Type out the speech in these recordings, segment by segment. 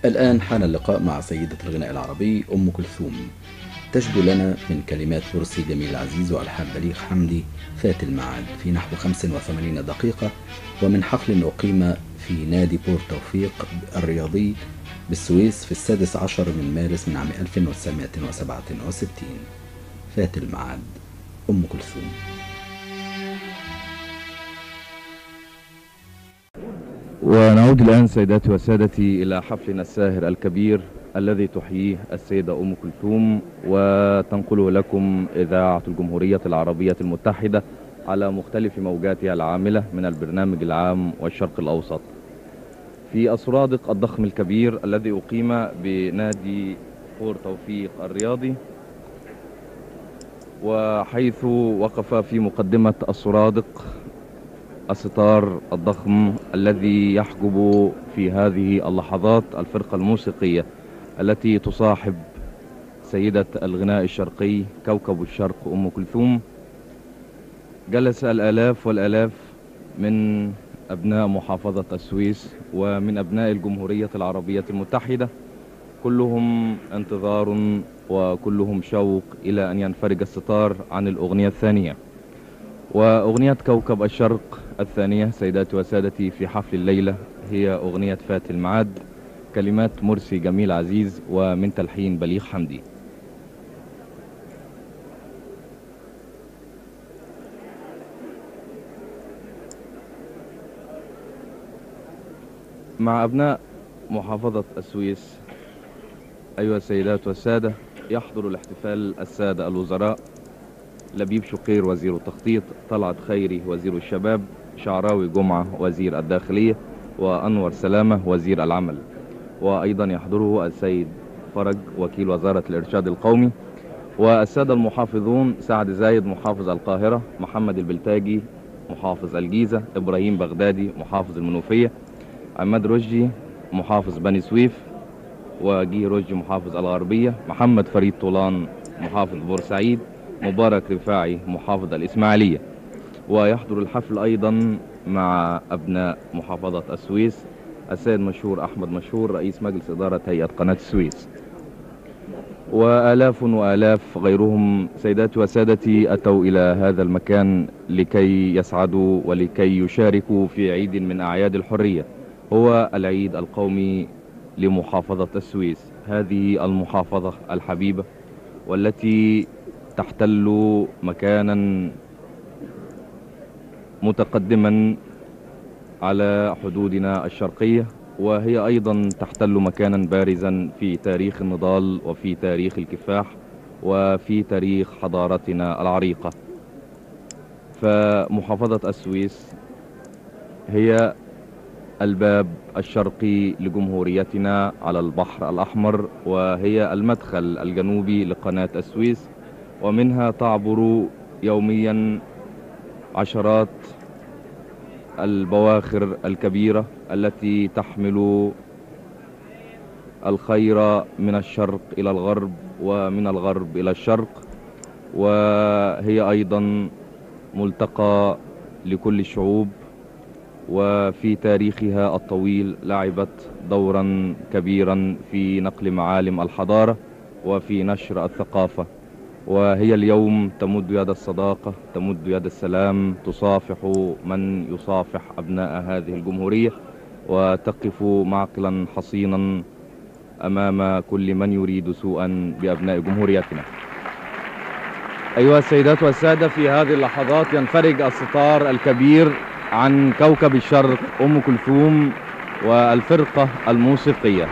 الآن حان اللقاء مع سيدة الغناء العربي أم كلثوم تجدو لنا من كلمات مرسي جميل عزيز وألحان بليغ حمدي فات الميعاد في نحو 85 دقيقة ومن حفل أقيم في نادي بور توفيق الرياضي بالسويس في السادس عشر من مارس من عام 1967 فات الميعاد أم كلثوم ونعود الآن سيداتي وسادتي إلى حفلنا الساهر الكبير الذي تحييه السيدة أم كلثوم وتنقله لكم إذاعة الجمهورية العربية المتحدة على مختلف موجاتها العاملة من البرنامج العام والشرق الأوسط في السرادق الضخم الكبير الذي أقيم بنادي فور توفيق الرياضي وحيث وقف في مقدمة السرادق الستار الضخم الذي يحجب في هذه اللحظات الفرقة الموسيقية التي تصاحب سيدة الغناء الشرقي كوكب الشرق أم كلثوم جلس الآلاف والآلاف من أبناء محافظة السويس ومن أبناء الجمهورية العربية المتحدة كلهم انتظار وكلهم شوق إلى أن ينفرج الستار عن الأغنية الثانية وأغنية كوكب الشرق الثانية سيداتي وسادتي في حفل الليلة هي أغنية فات المعاد كلمات مرسي جميل عزيز ومن تلحين بليغ حمدي مع أبناء محافظة السويس أيها السيدات والسادة يحضر الاحتفال السادة الوزراء لبيب شقير وزير التخطيط طلعت خيري وزير الشباب شعراوي جمعة وزير الداخلية وأنور سلامة وزير العمل وأيضا يحضره السيد فرج وكيل وزارة الإرشاد القومي والسادة المحافظون سعد زايد محافظ القاهرة محمد البلتاجي محافظ الجيزة إبراهيم بغدادي محافظ المنوفية عماد رشدي محافظ بني سويف وجيه رشدي محافظ الغربية محمد فريد طولان محافظ بورسعيد مبارك رفاعي محافظ الإسماعيلية ويحضر الحفل أيضا مع أبناء محافظة السويس السيد مشهور أحمد مشهور رئيس مجلس إدارة هيئة قناة السويس وآلاف وآلاف غيرهم سيداتي وسادتي أتوا إلى هذا المكان لكي يسعدوا ولكي يشاركوا في عيد من أعياد الحرية هو العيد القومي لمحافظة السويس هذه المحافظة الحبيبة والتي تحتل مكانا متقدما على حدودنا الشرقية وهي أيضا تحتل مكانا بارزا في تاريخ النضال وفي تاريخ الكفاح وفي تاريخ حضارتنا العريقة فمحافظة السويس هي الباب الشرقي لجمهوريتنا على البحر الأحمر وهي المدخل الجنوبي لقناة السويس ومنها تعبر يوميا عشرات البواخر الكبيرة التي تحمل الخير من الشرق إلى الغرب ومن الغرب إلى الشرق وهي أيضا ملتقى لكل الشعوب وفي تاريخها الطويل لعبت دورا كبيرا في نقل معالم الحضارة وفي نشر الثقافة وهي اليوم تمد يد الصداقة تمد يد السلام تصافح من يصافح أبناء هذه الجمهورية وتقف معقلا حصينا أمام كل من يريد سوءا بأبناء جمهوريتنا أيها السيدات والسادة في هذه اللحظات ينفرج الستار الكبير عن كوكب الشرق أم كلثوم والفرقة الموسيقية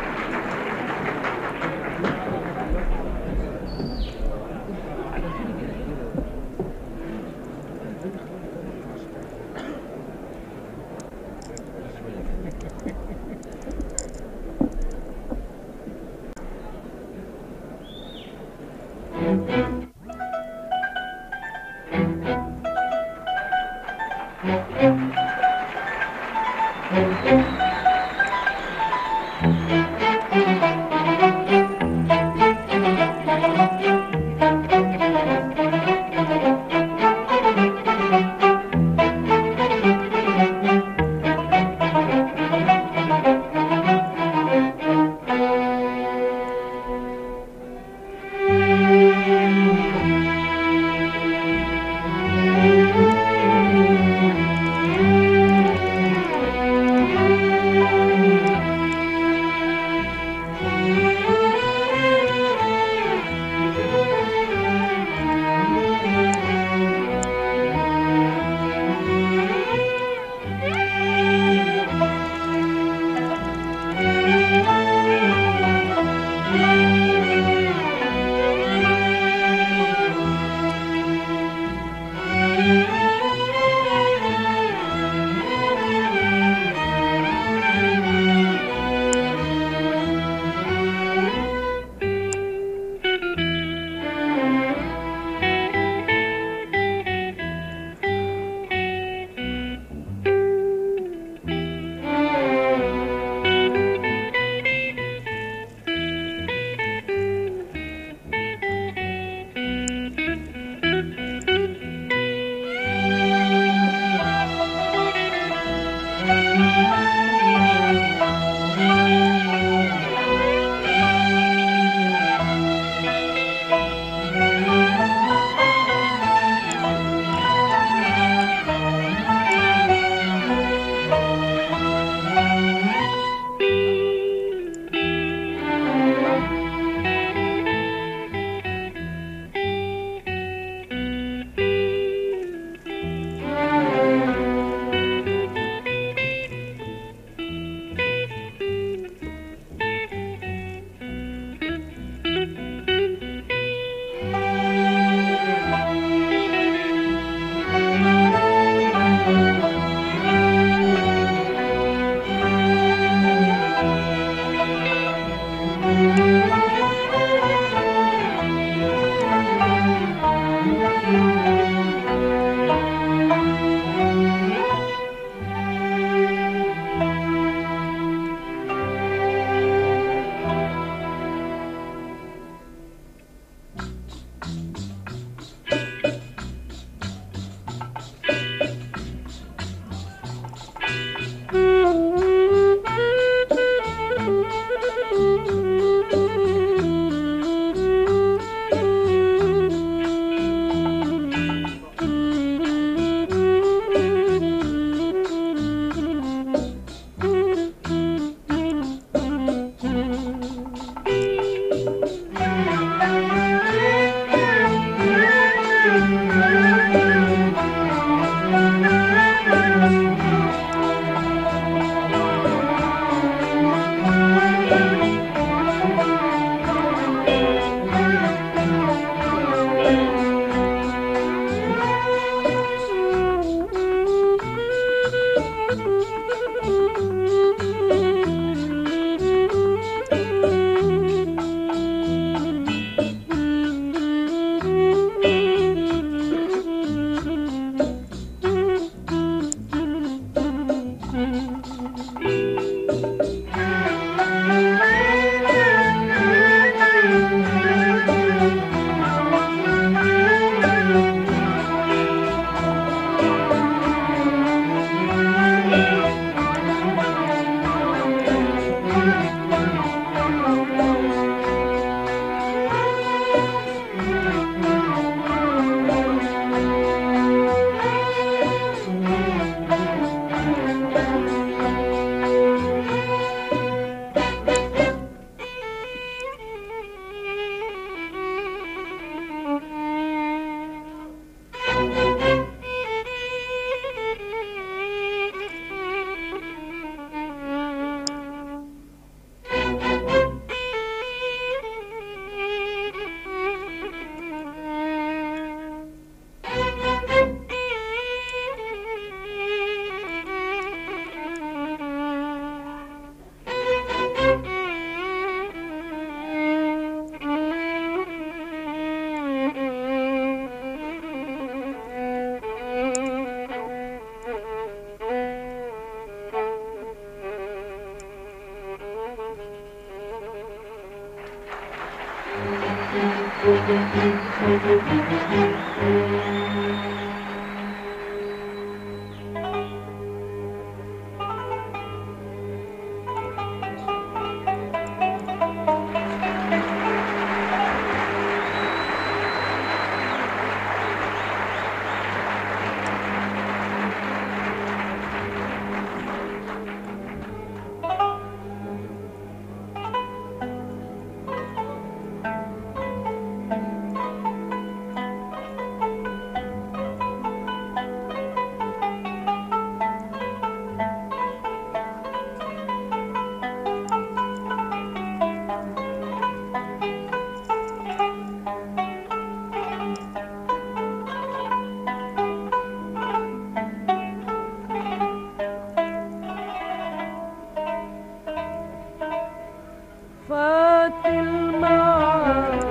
فات المعاد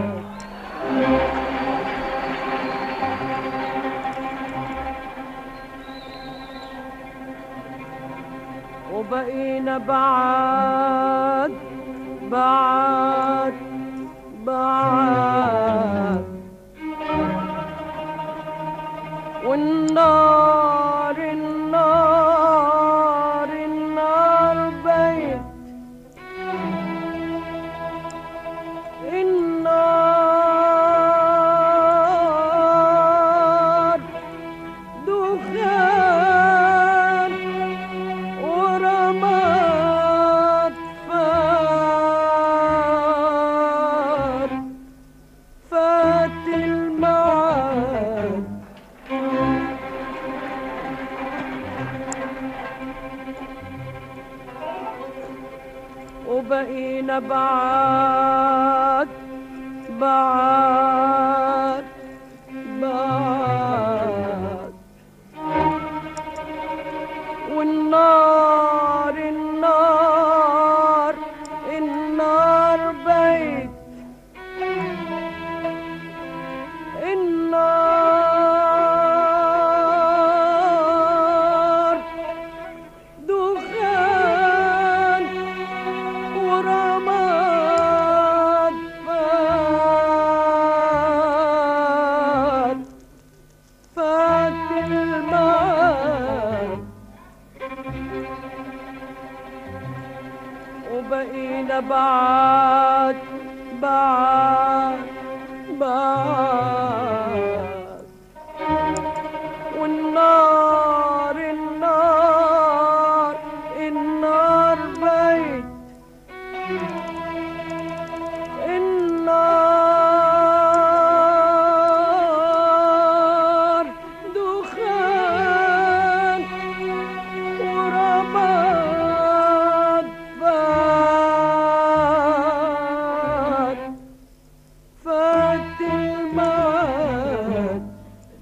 وبقينا بعاد بعاد بعاد والنار النار النار بيت النار دخان ورماد فات فات المعاد وبقينا بعاد بعاد بعاد والنار النار النار بيت النار دخان ورماد فات فات المعاد وبقينا بعاد بعاد بعاد والنار النار النار بيت النار دخان ورماد فات فات المعاد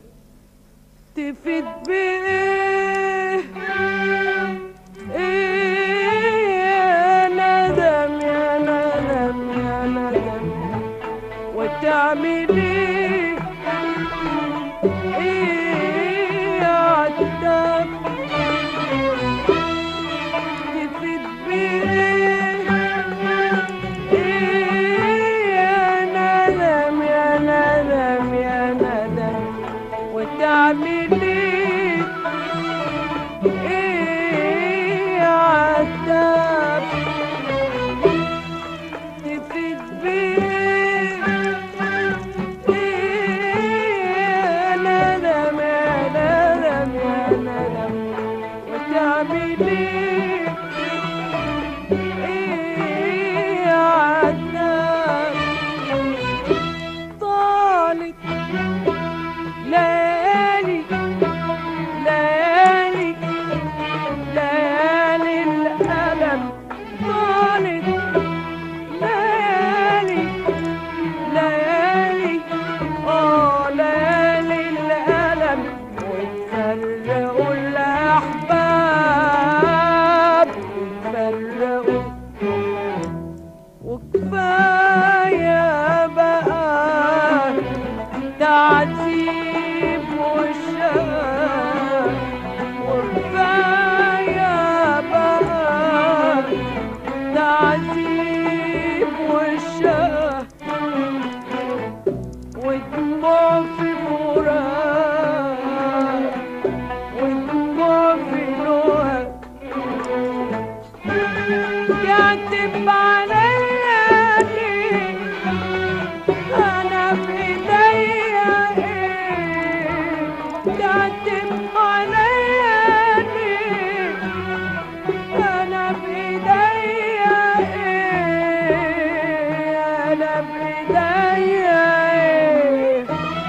تفيد بإيه إيه يا ندم يا ندم يا ندم وتعمل إيه إيه يا عتاب تفيد بإيه إيه يا ندم يا ندم يا ندم وتعمل ايه تعتب عليا ليه انا بايديا ايه انا بايديا ايه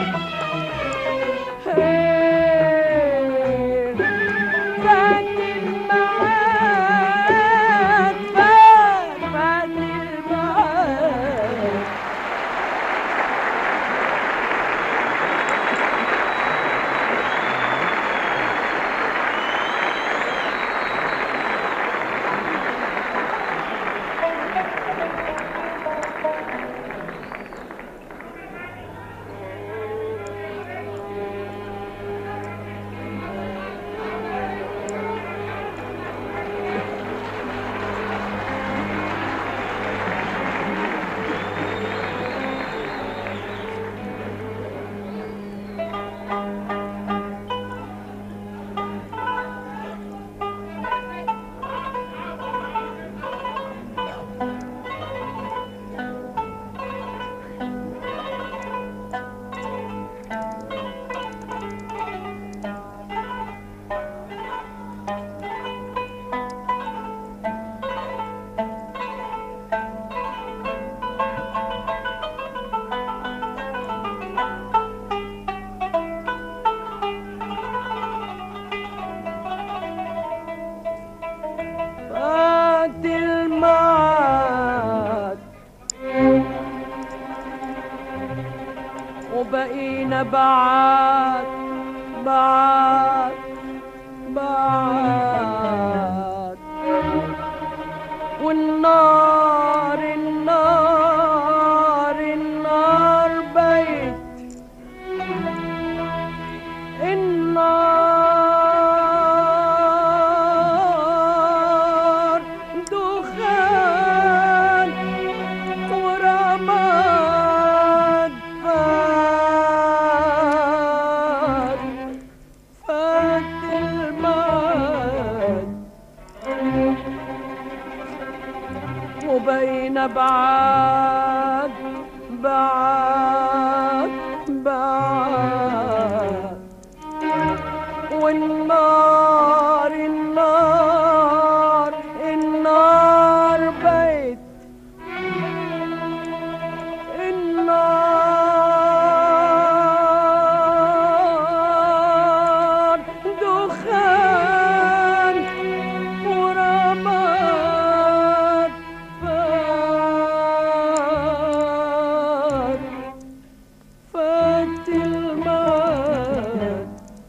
ايه فات الميعاد فات فات الميعاد فات الميعاد وبقينا بعاد بعاد بعاد والنار النار النار بيت النار دخان ورماد فات فات المعاد وبين بعاد بعاد بعاد والنار النار النار بيت النار دخان ورماد فات فات الماد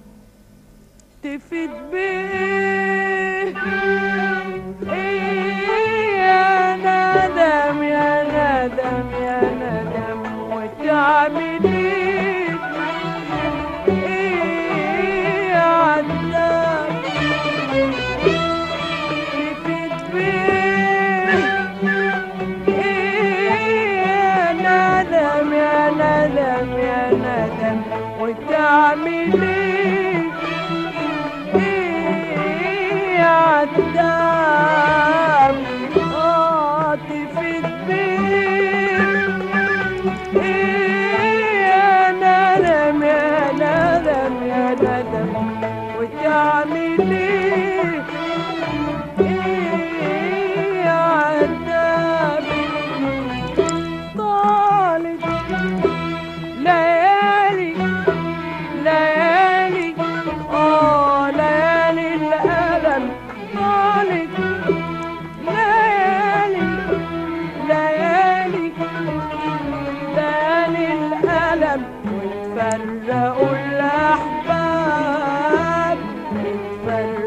تفيد بيه إيه يا ندم يا ندم يا ندم وتعمل ايه إيه يا عذاب تفيد بيه إيه يا ندم يا ندم يا ندم وتعمل ايه ايه يا عذاب اه تفيد بيه ايه يا ندم يا ندم يا ندم وتعمل ايه ايه يا عذاب طالت ليالي ليالي اه ليالي الألم طالت ليالي ليالي ليالي الألم وتفرقوا الأحباب اتفرقوا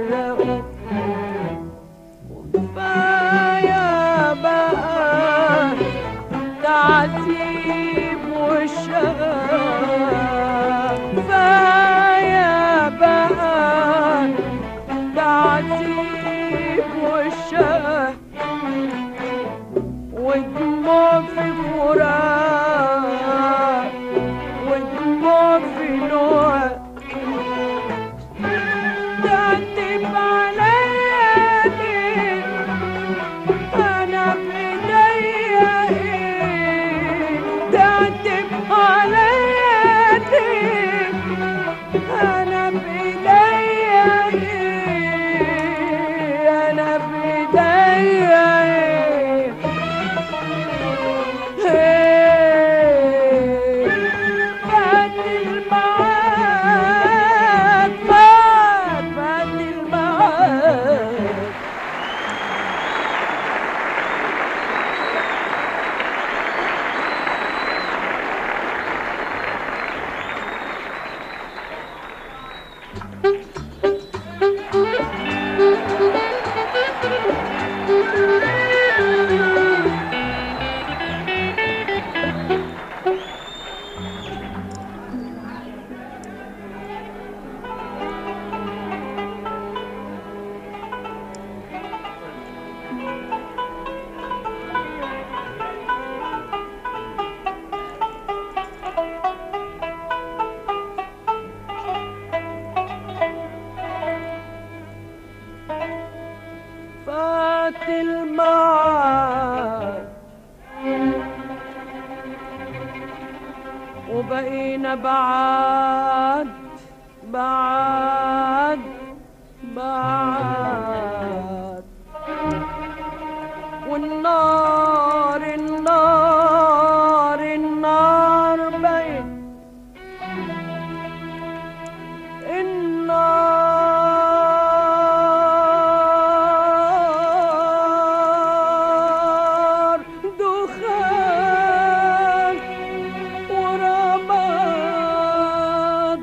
فات المعاد وبقينا بعاد بعاد بعاد والنار النار النار بقت النار دخان ورماد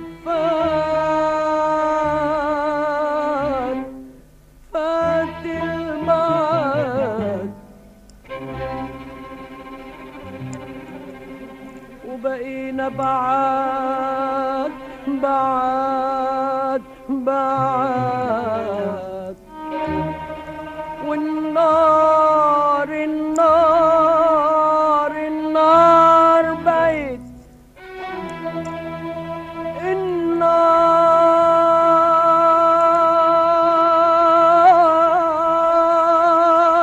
فات فات المعاد وبقينا بعاد بعاد بعاد والنار النار النار بقت النار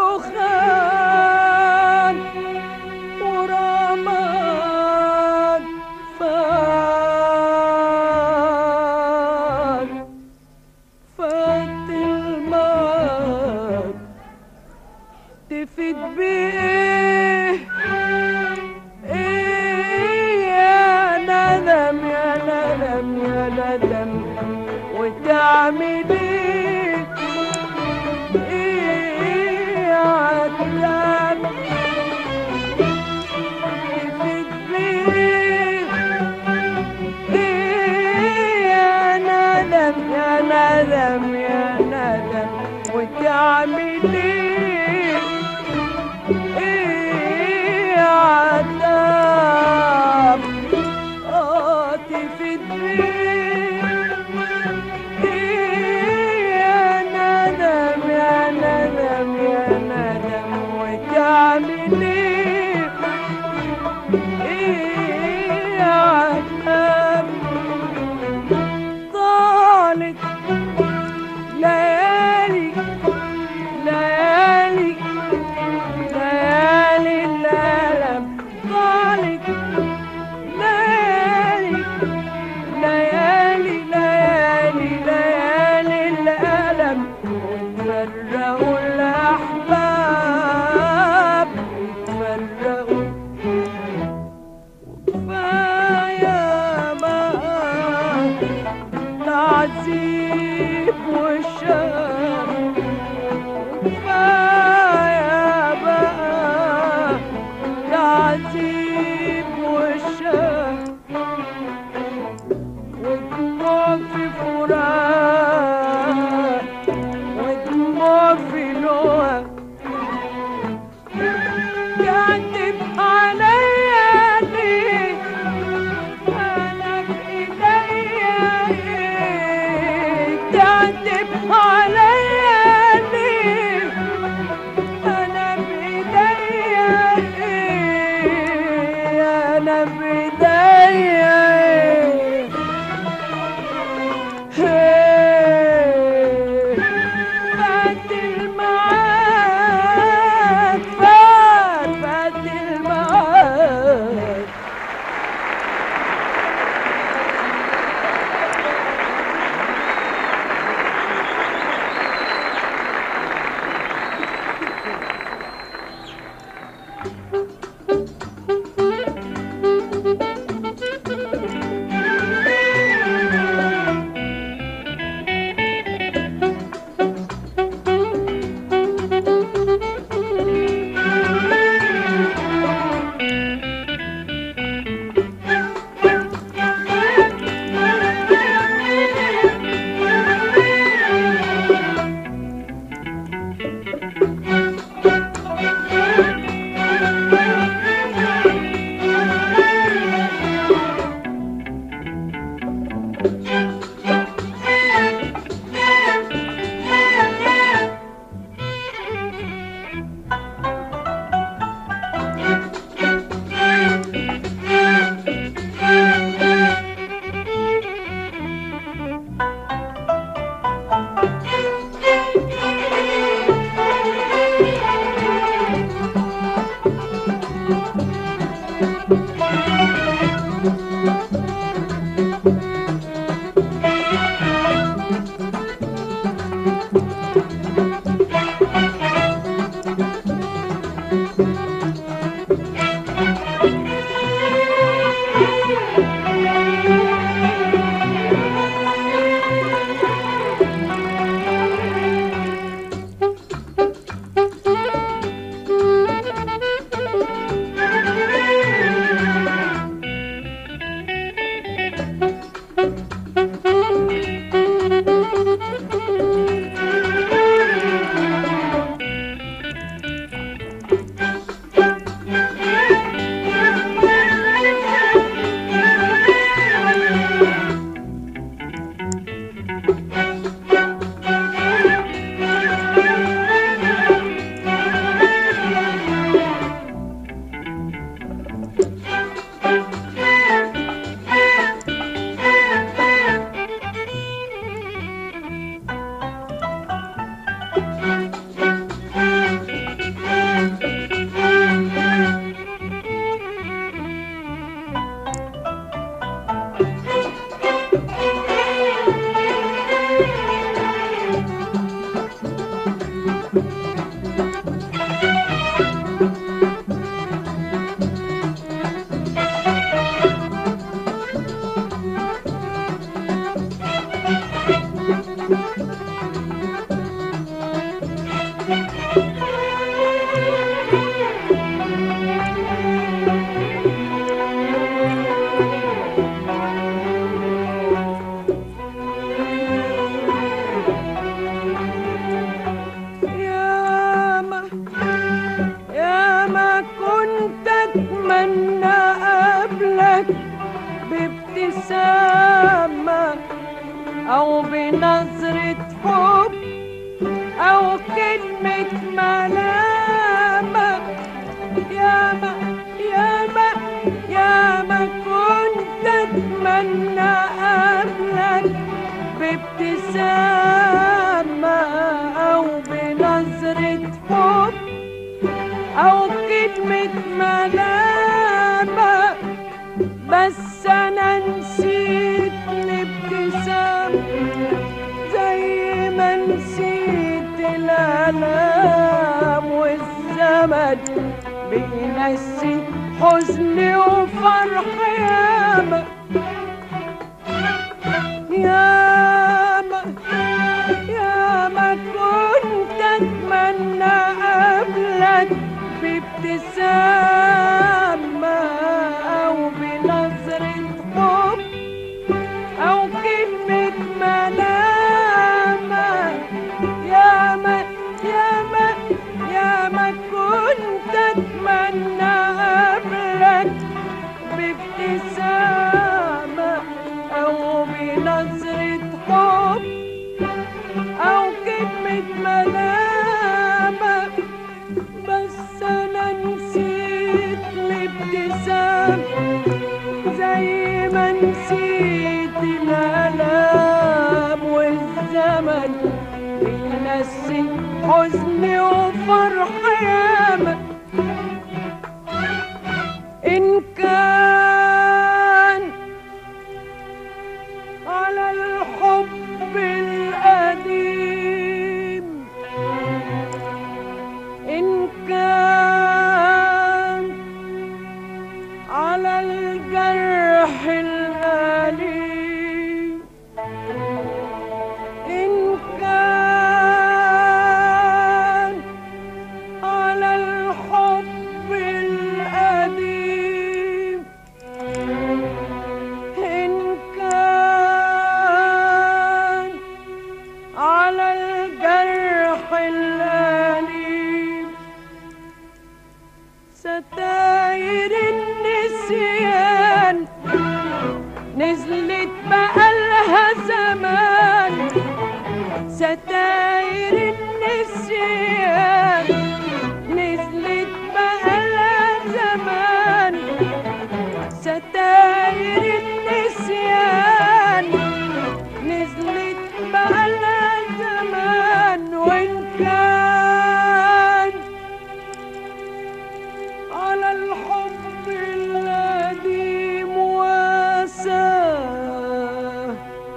دخان ورماد فات فات الماد تفيد بإيه إيه يا ندم يا ندم يا ندم وتعمل إيه إيه يا عذاب تفيد بإيه إيه يا ندم يا ندم يا ندم وتعمل ايه ايه يا عذاب اه تفيد بيه ايه يا ندم يا ندم يا ندم وتعمل ايه ايه يا عذاب طالت ليالي ليالي ليالي الألم طالت ليالي ليالي ليالي ليالي الألم فرقوا الأحباب فرقوا كفاية بقى العذيب والشر كفاية بقى العذيب والشر ودموع في فراق ودموع في لوع كاتب عليا ليه انا بايديا ايه تعتب عليا ليه انا بايديا ايه انا بايديا ايه هيه فات الميعاد فات فات الميعاد أو بنظرة حب أو كلمة ملامة ياما ياما ياما كنت أتمنى قبلك بابتسامة أو بنظرة حب أو كلمة ملامة بس أنا نسيت الابتسام زي ما نسيت الآلام والزمن بينسي حزني وفرح ياما ياما ياما كنت أتمنى قبلك بابتسامة أو بنظرة حب أو كلمة ملامة ياما ياما ياما كنت أتمنى قبلك بابتسامة أو بنظرة حب أو كلمة ملامة بس أنا نسيت الابتسام زي ما نسيت الآلام والزمن بينسي حزني وفرح ياما إن كان على الحب القديم إن كان على الجرح الأليم إن كان على الحب القديم إن كان على الجرح الأليم ستاير النسيان نزلت بقالها زمان ستاير النسيان نزلت بقالها زمان ستاير النسيان نزلت بقالها زمان وإن كان على الحب القديم واساه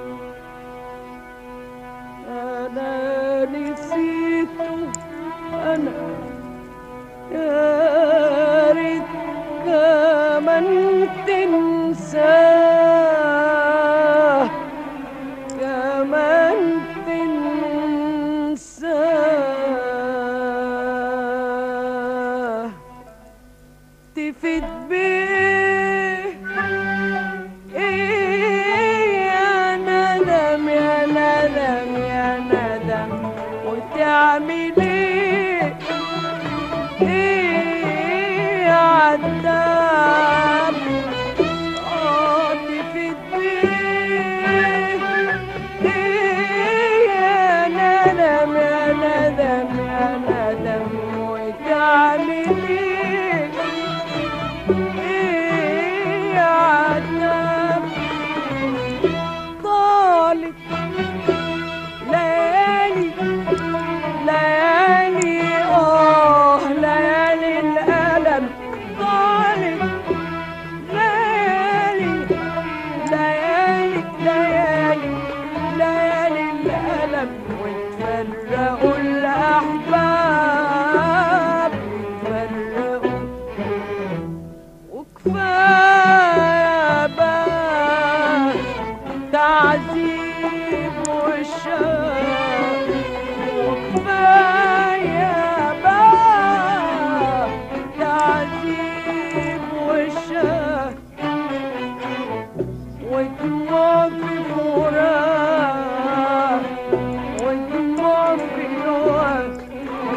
أنا نسيته أنا يا ريت كمان تنساه كمان تنساه تفيد بيه ايه يا ندم يا ندم يا ندم وتعمل ايه ايه يا عدام اه تفيد بيه ايه يا ندم يا ندم يا ندم وتعمل ايه ايه يا عدام طالب ليالي ليالي اه ليالي الألم طالب ليالي ليالي ليالي ليالي الألم وتفرقوا الأحباب وتفرقوا وكفاية بقى تعذيب والشام وكفاية بقى تعذيب والشام ودموع في فراق ودموع في نوار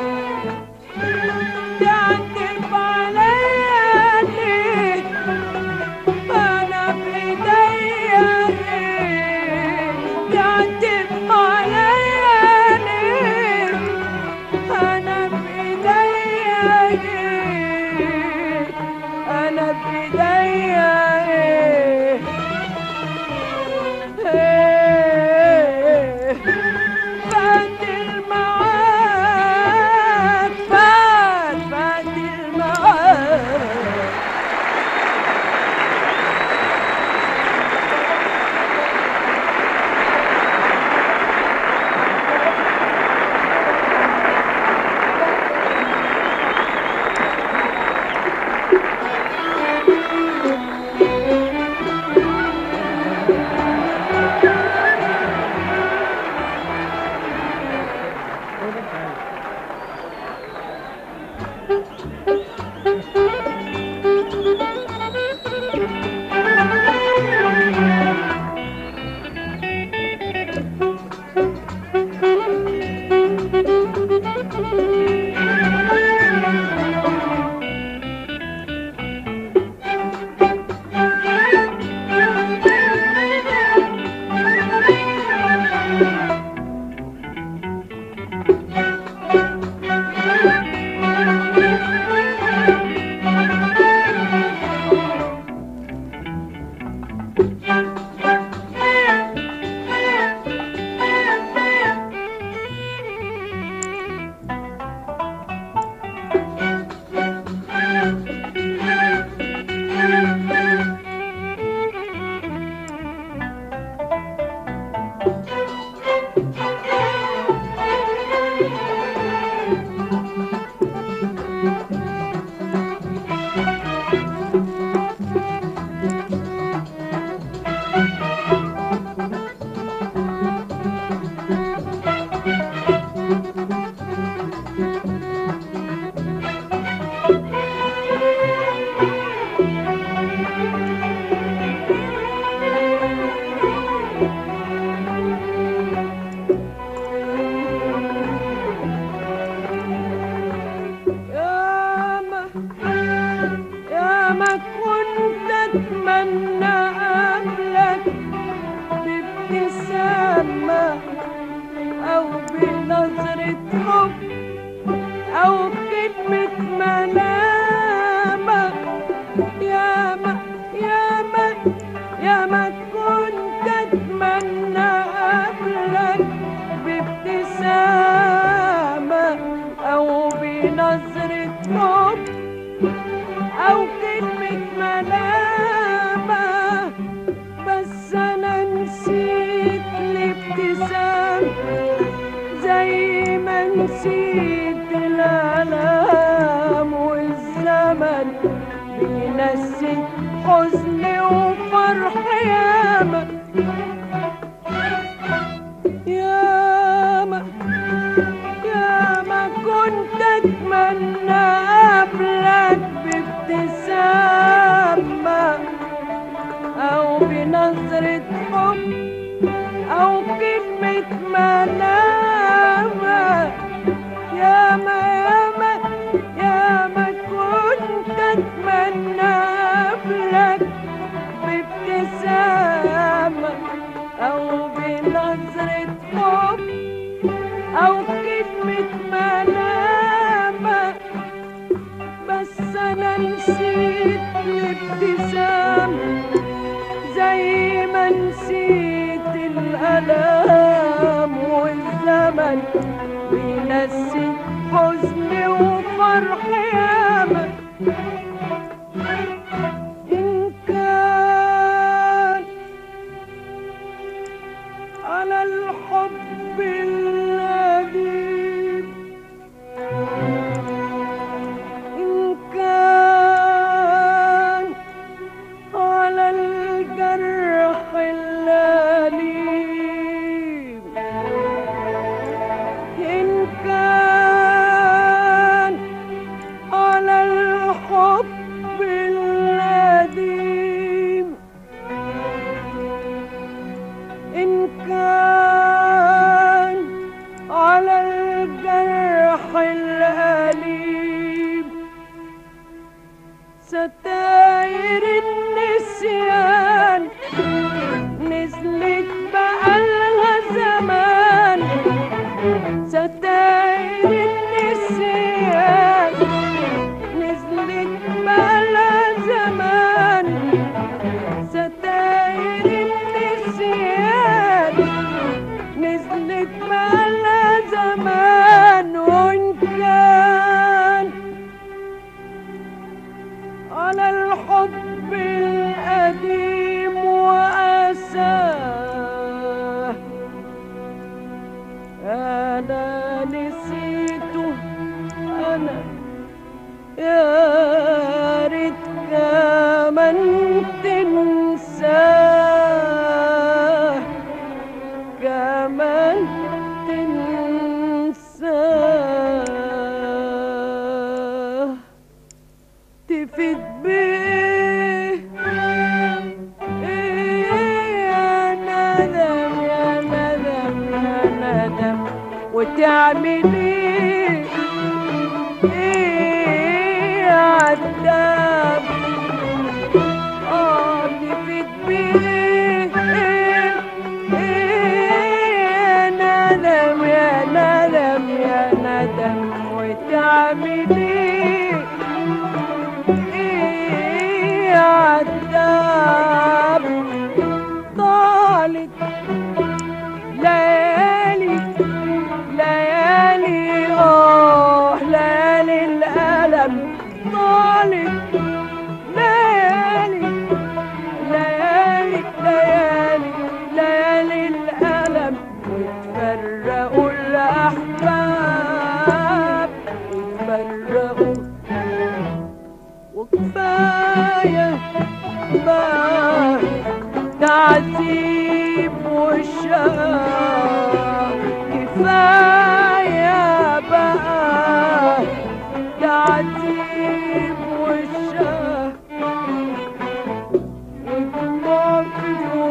بنظرة حب أو كلمة ملامة يا ما يا ما يا ما كنت أتمنى قبلك بابتسامة أو بنظرة حب أو كلمة ملامة بس أنا نسيت الابتسام زي ما نسيت الألام والزمن بينسي حزني وفرح ياما ياما ياما كنت أتمنى قبلك بابتسامة أو بنظرة حب أو كلمة ملامة ياما ياما ياما كنت أتمنى قبلك بابتسامة أو بنظرة حب أو كلمة ملامة بس أنا نسيت الابتسام زي ما نسيت الألام والزمن بينسي حزني وفرح ياما إن كان على الحب القديم إن كان على الجرح الأليم إن كان على الحب القديم إن كان على الجرح الأليم ستاير النسيان نزلت بقالها زمان ستاير النسيان نزلت بقالها زمان ستاير النسيان نزلت بقالها زمان وإن كان على الحب القديم وأساه أنا نسيته أنا يا ريت كمان تنساه كمان تنساه تفيد بيه إيه يا ندم يا ندم يا ندم وتعمل ايه ايه يا عذاب اه تفيد بيه ايه ايه يا ندم يا ندم يا ندم وتعمل ايه ايه يا عذاب طالت ليالي ليالي اه ليالي الألم طالت ليالي ليالي ليالي ليالي الألم وتفرقوا الأحباب وتفرقوا وكفاية بقى تعذيب والشام كفاية بقى تعذيب والشام ودموع في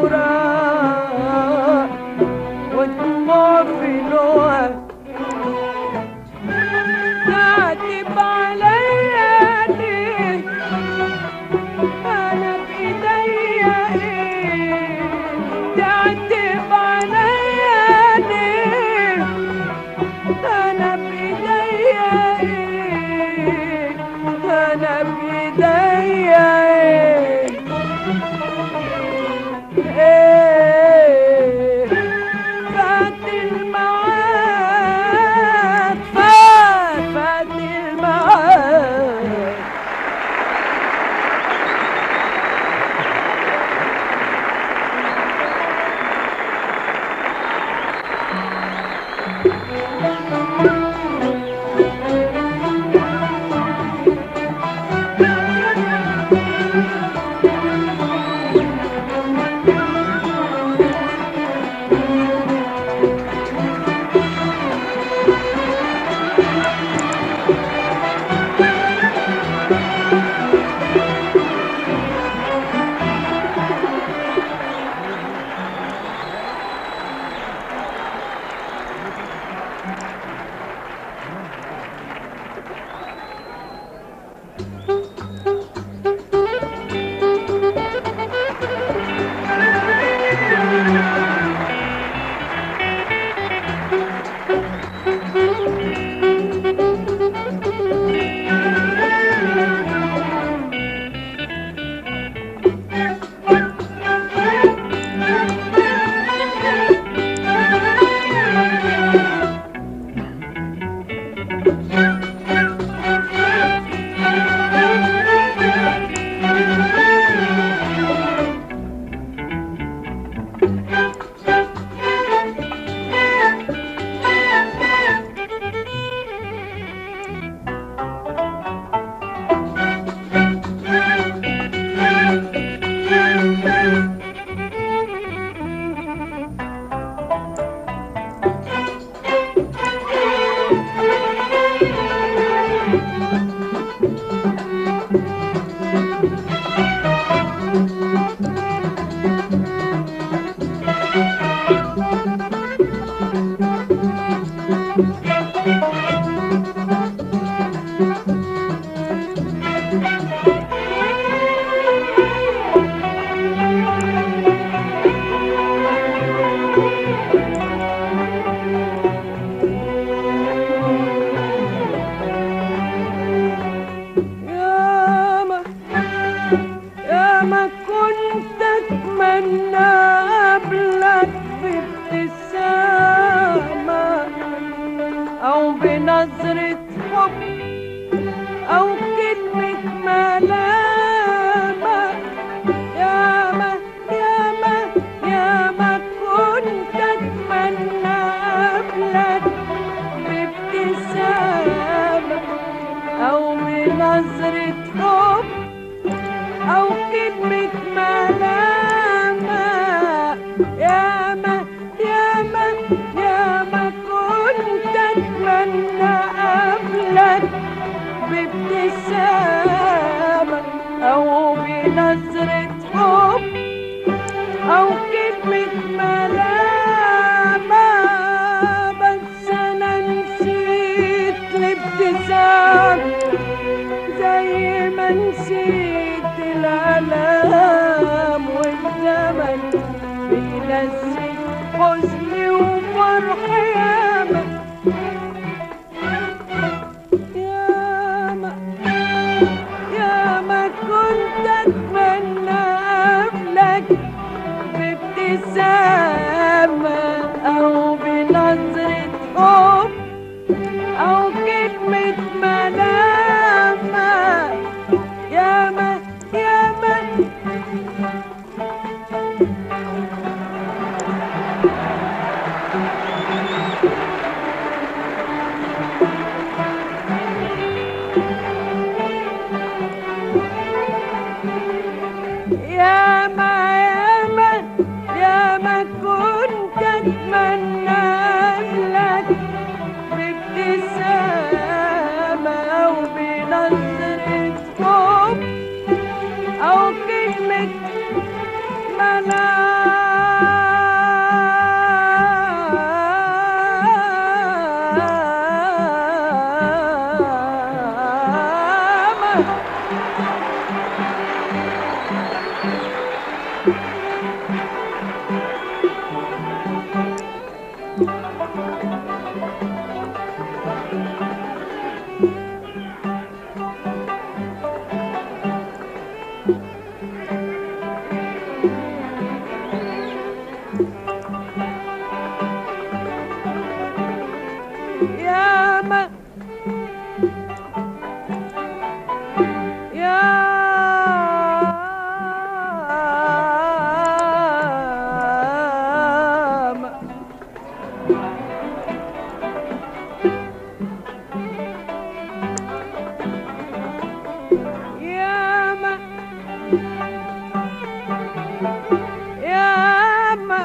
فراق ودموع في لوع تعتب عليا ليه انا بايديا ايه تعتب عليا ليه بنظرة حب أو كلمة ملامة ياما ياما ياما كنت أتمنى قبلك بابتسامة أو بنظرة حب أو كلمة ملامة ياما ياما ياما كنت أتمنى قبلك بابتسامة أو بنظرة حب أو كلمة ملامة بس أنا نسيت الابتسام زي ما نسيت الألام والزمن بينسي حزني وفرحي ياما ياما ياما كنت أتمنى قبلك بابتسامة أو بنظرة حب أو كلمة ملامة ياما ياما ياما ياما ياما كنت أتمنى قبلك بابتسامة أو بنظرة حب أو كلمة ملامة ياما ياما ياما ياما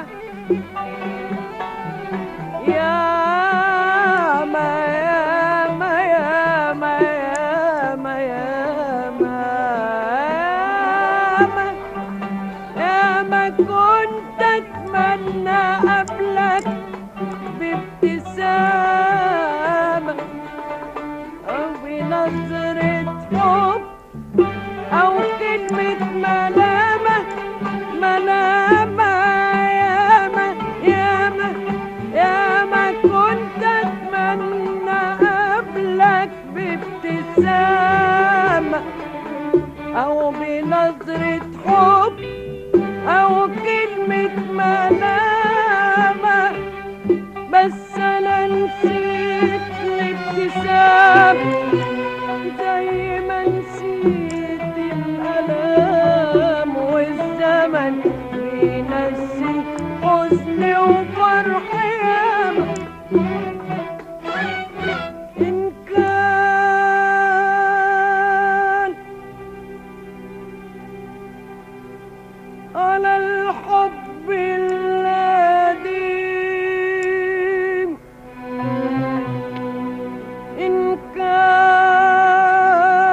ياما ياما ياما ياما ياما ياما ياما كنت اتمنى قبلك بابتسامة أو بنظرة حب أو كلمة ملامة ملامة ياما ياما ياما كنت أتمنى قبلك بابتسامة أو بنظرة حب أو كلمة ملامة بس أنا نسيت الابتسام زي ما نسيت الألام والزمن بينسي حزني وفرحي ياما إن كان على الحب القديم إن كان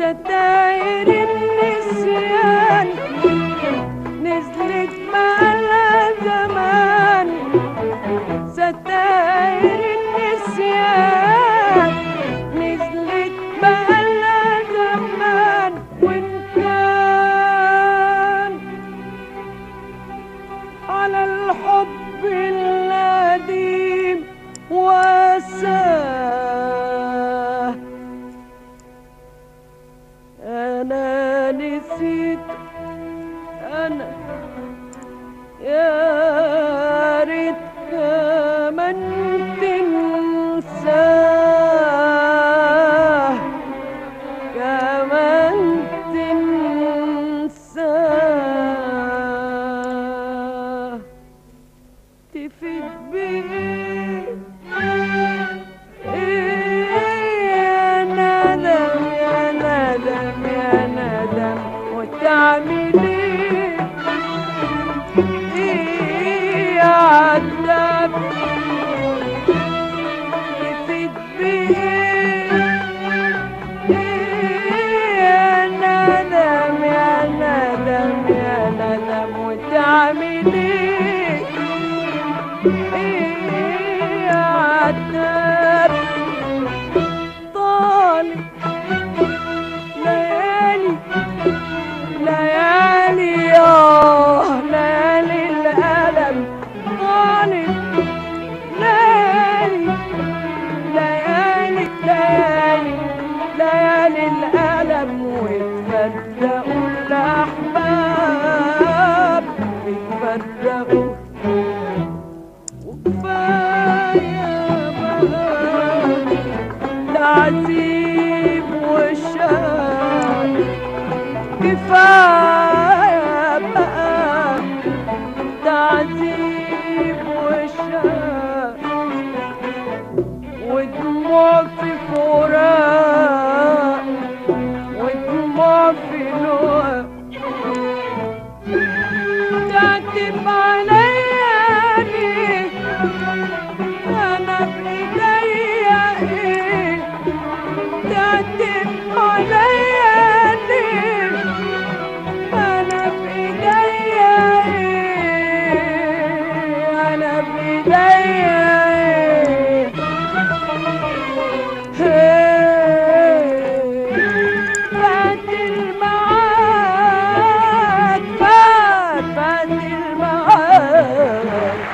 ستاير النسيان نزلت بقالها زمان ستاير النسيان نزلت بقالها زمان وإن كان على الحب القديم واساه أنا نسيت أنا يا ريت كمان تنساه كمان تنساه تفيد بيه إيه يا ندم يا ندم يا ندم وتعمل ايه ايه يا عذاب تفيد بيه إيه يا ندم يا ندم يا ندم وتعمل ايه ايه يا عتاب طالب ليالي ليالي اه ليالي الألم طالب ليالي ليالي ليالي ليالي الألم واتفرقوا الأحباب اتفرقوا وكفاية بقى تعذيب وشام كفاية بقى تعذيب وشام ودموع في فراق ودموع في لوق تعتب عليا ليه انا بايديا ايه تعتب عليا ليه انا بايديا ايه انا بايديا ايه فات الميعاد فات فات الميعاد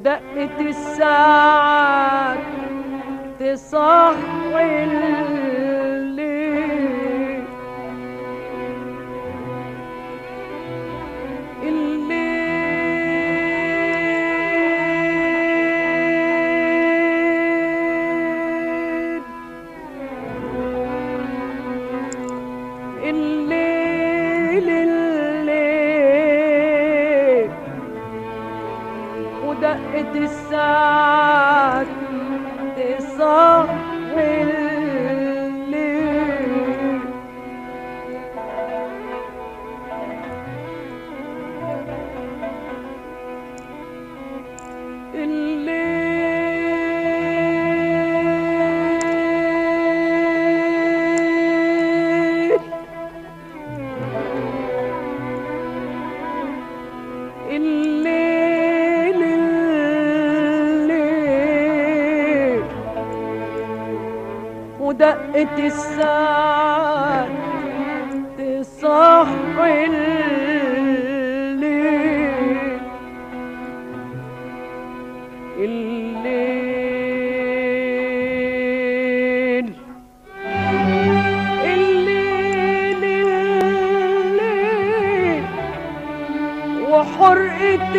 ودقة الساعات تصحي الليل الليل الليل الليل ودقة الساعات تصحي الليل الليل الليل الليل ودقة الساعات تصحي الليل الليل الليل الليل وحرقة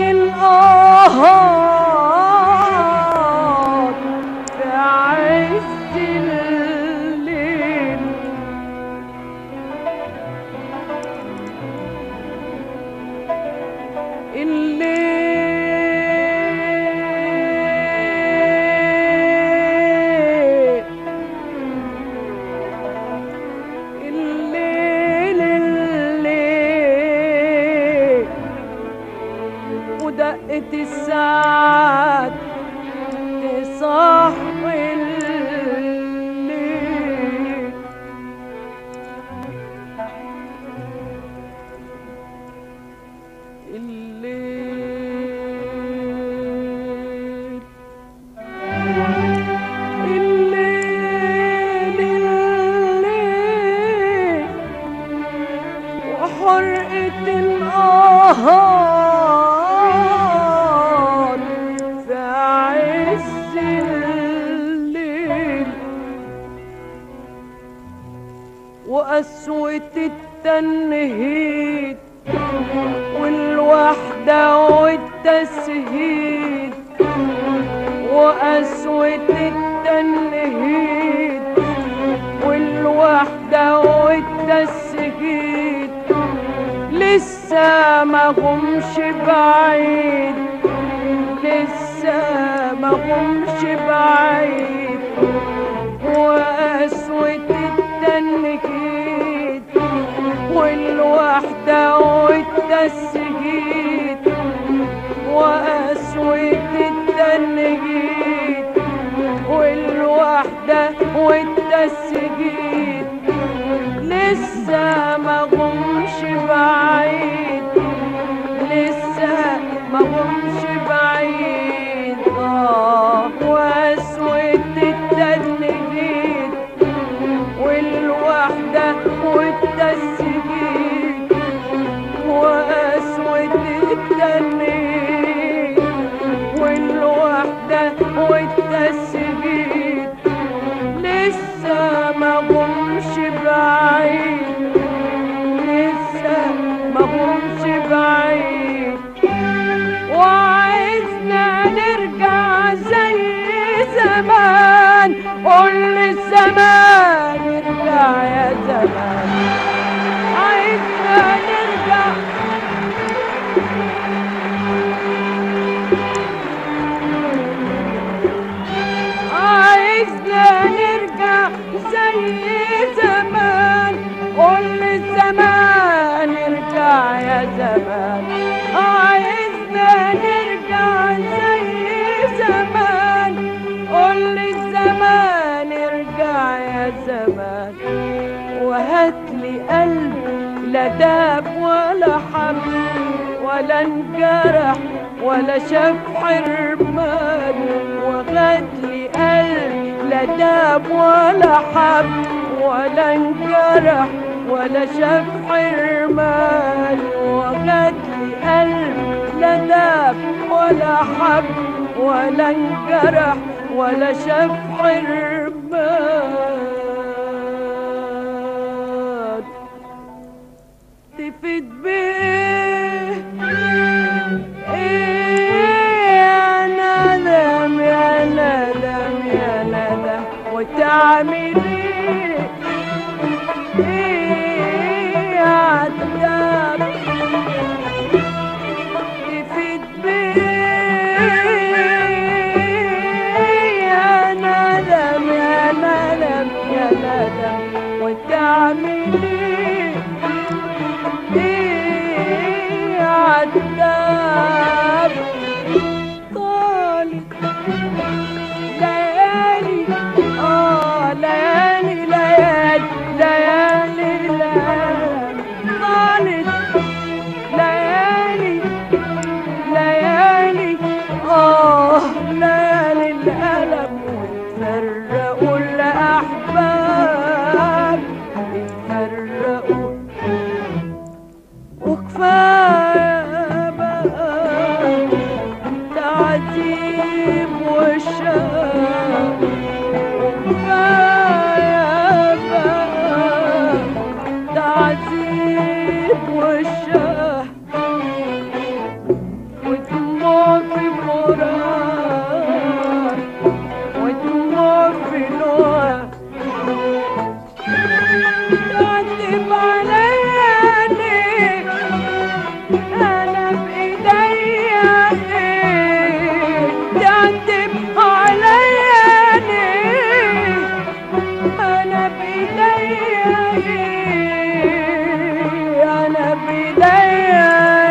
الآهات في عز الليل الليل الليل الليل ودقة الساعات تصحي الليل الليل الليل الليل وحرقة الآهات في عز الليل وقسوة التنهيد والوحدة والتسهيد وقسوة التنهيد والوحدة والتسهيد لسه ما همش بعيد لسه ما همش بعيد وقسوة التنهيد والوحدة والتسجيل وقسوة التنجيد والوحدة والتسجيل لسه ما همش بعيد لسه ما همش بعيد آه وقسوة التنجيد والوحدة والتسجيل وقسوة التنين والوحدة والتسجيل لسه ما همش بعيد لسه ما همش بعيد وعايزنا نرجع زي زمان قول الزمان ارجع يا زمان عايزنا نرجع عايزنا نرجع زي زمان قول الزمان ارجع يا زمان عايزنا نرجع زي زمان قول الزمان ارجع يا زمان وهاتلي قلب لا داب ولا حب ولا انجرح ولا شاف حرمان وغاتلي قلب لا داب ولا حب ولا انجرح ولا شاف حرمان وغاتلي قلب لا داب ولا حب ولا انجرح ولا شاف حرمان تفيد بيه ايه يا ندم يا ندم يا ندم وتعمل ايه ايه يا عذاب تفيد بيه يا ندم يا ندم يا ندم وتعمل ايه ايه يا عذاب طالت ليالي اه ليالي ليالي ليالي ليالي طالت ليالي ليالي اه ليالي الألم وتفرقوا الأحباب اتفرقوا وكفاية بقى تعذيب وشام وكفاية بقى تعذيب وشام ودموع في مرار ودموع في نوع تعتب عليا ليه انا بايديا ايه تعتب عليا ليه انا بايديا ايه انا بايديا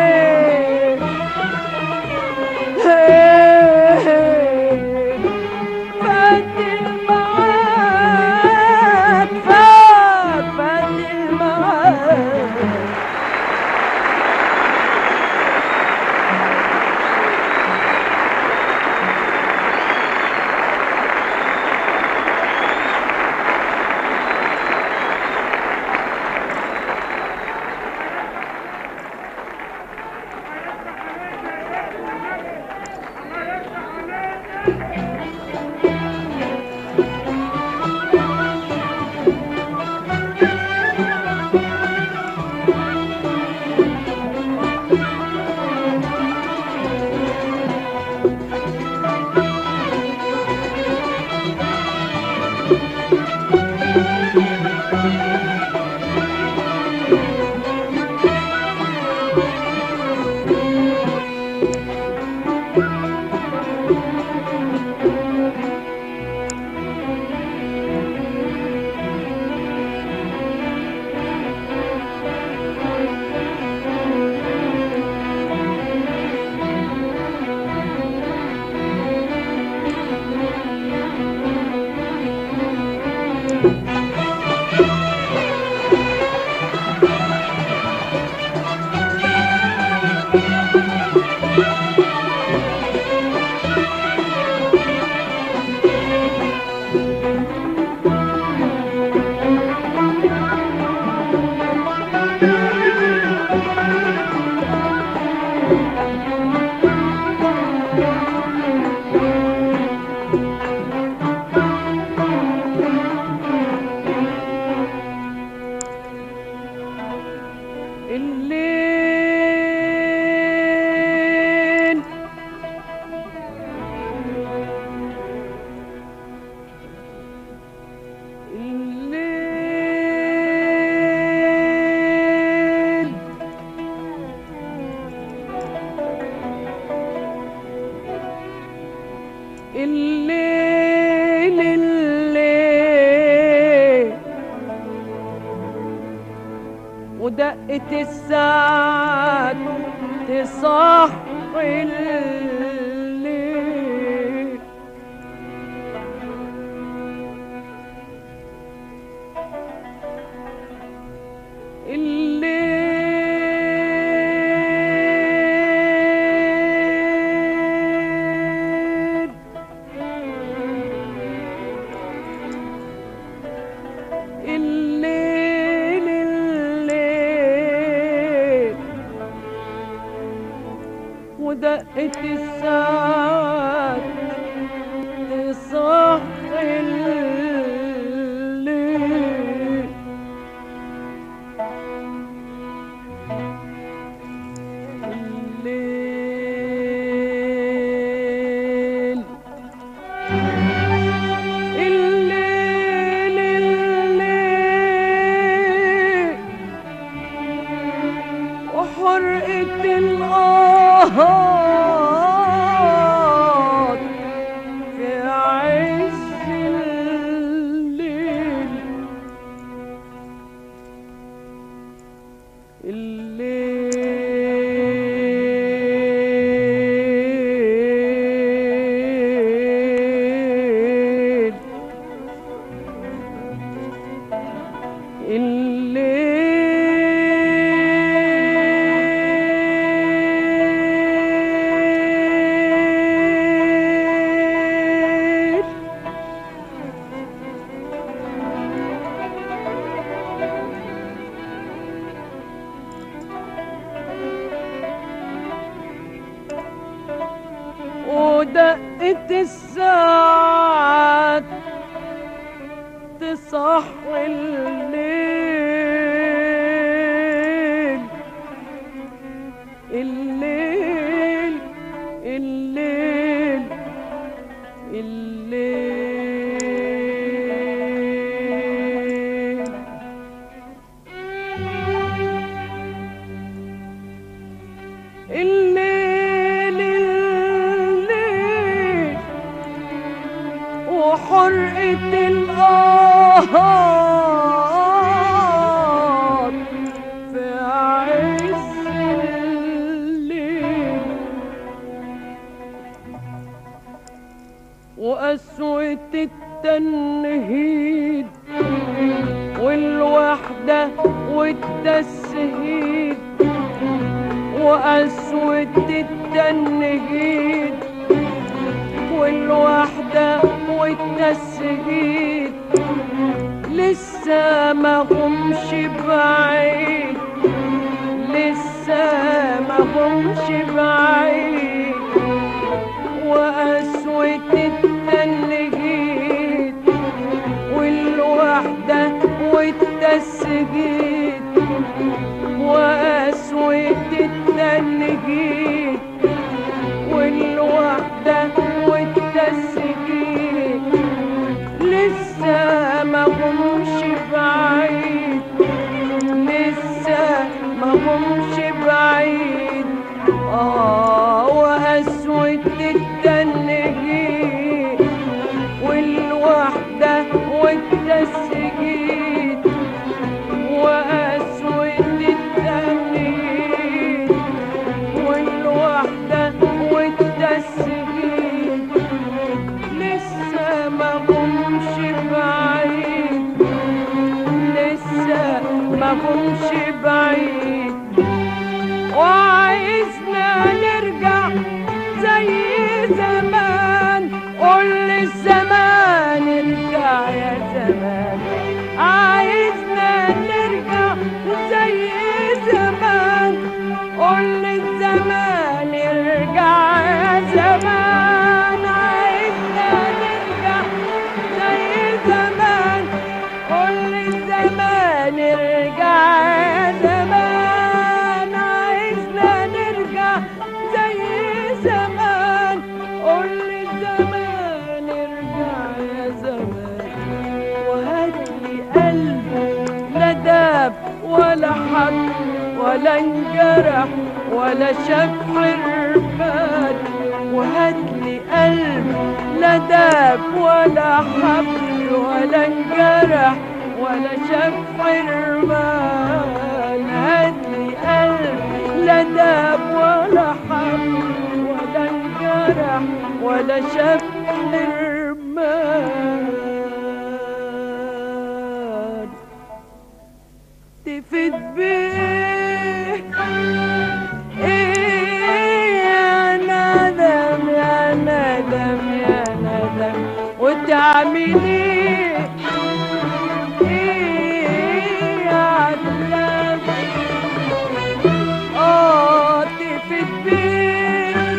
ايه فات الميعاد فات فات الميعاد الليل الليل الليل الليل ودقة الساعات تصحي الليل الليل الليل الليل ودقت الساعات تصحي الليل الليل الليل الليل وحرقة الآهات في عز الليل الليل الليل ودقت الساعات تصحي الليل الليل الليل الليل الليل الليل وحرقة الآهات في عز الليل وقسوة التنهيد والوحدة والتسهيد وقسوة التنهيد والوحدة والتسهيد لسه ما همش بعيد لسه ما همش بعيد وقسوة التنهيد والوحدة والتسجيل وقسوة التنهيد والوحدة والتسجيل لسه ما همش بعيد لسه ما همش بعيد اه وقسوة التنهيد والوحدة والتسجيل وقسوة التنهيد والوحدة والتسجيل لسه ما همش بعيد لسه ما همش بعيد وعايزنا نرجع زي زمان قول للزمان ارجع يا زمان عايزنا نرجع زي زمان قول للزمان ارجع يا زمان عايزنا نرجع زي زمان قول للزمان ارجع يا زمان عايزنا نرجع زي زمان قول للزمان ارجع يا زمان وهاتلي قلب لا داب ولا حب ولا انجرح ولا شاف حرمان وهاتلي قلب لا داب ولا حب ولا انجرح ولا شاف حرمان هاتلي قلب لا داب ولا حب ولا انجرح ولا شاف حرمان تفت بيه ايه يا ندم يا ندم يا ندم وتعملي ايه يا عذاب اه تفت بيه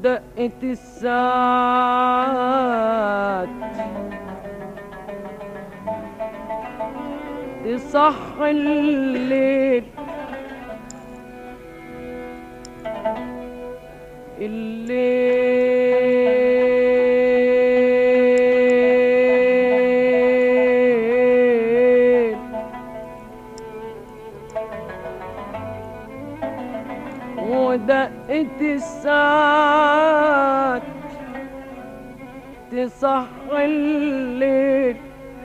ودقة الساعات تصحي الليل الليل ودقة الساعات تصحي الليل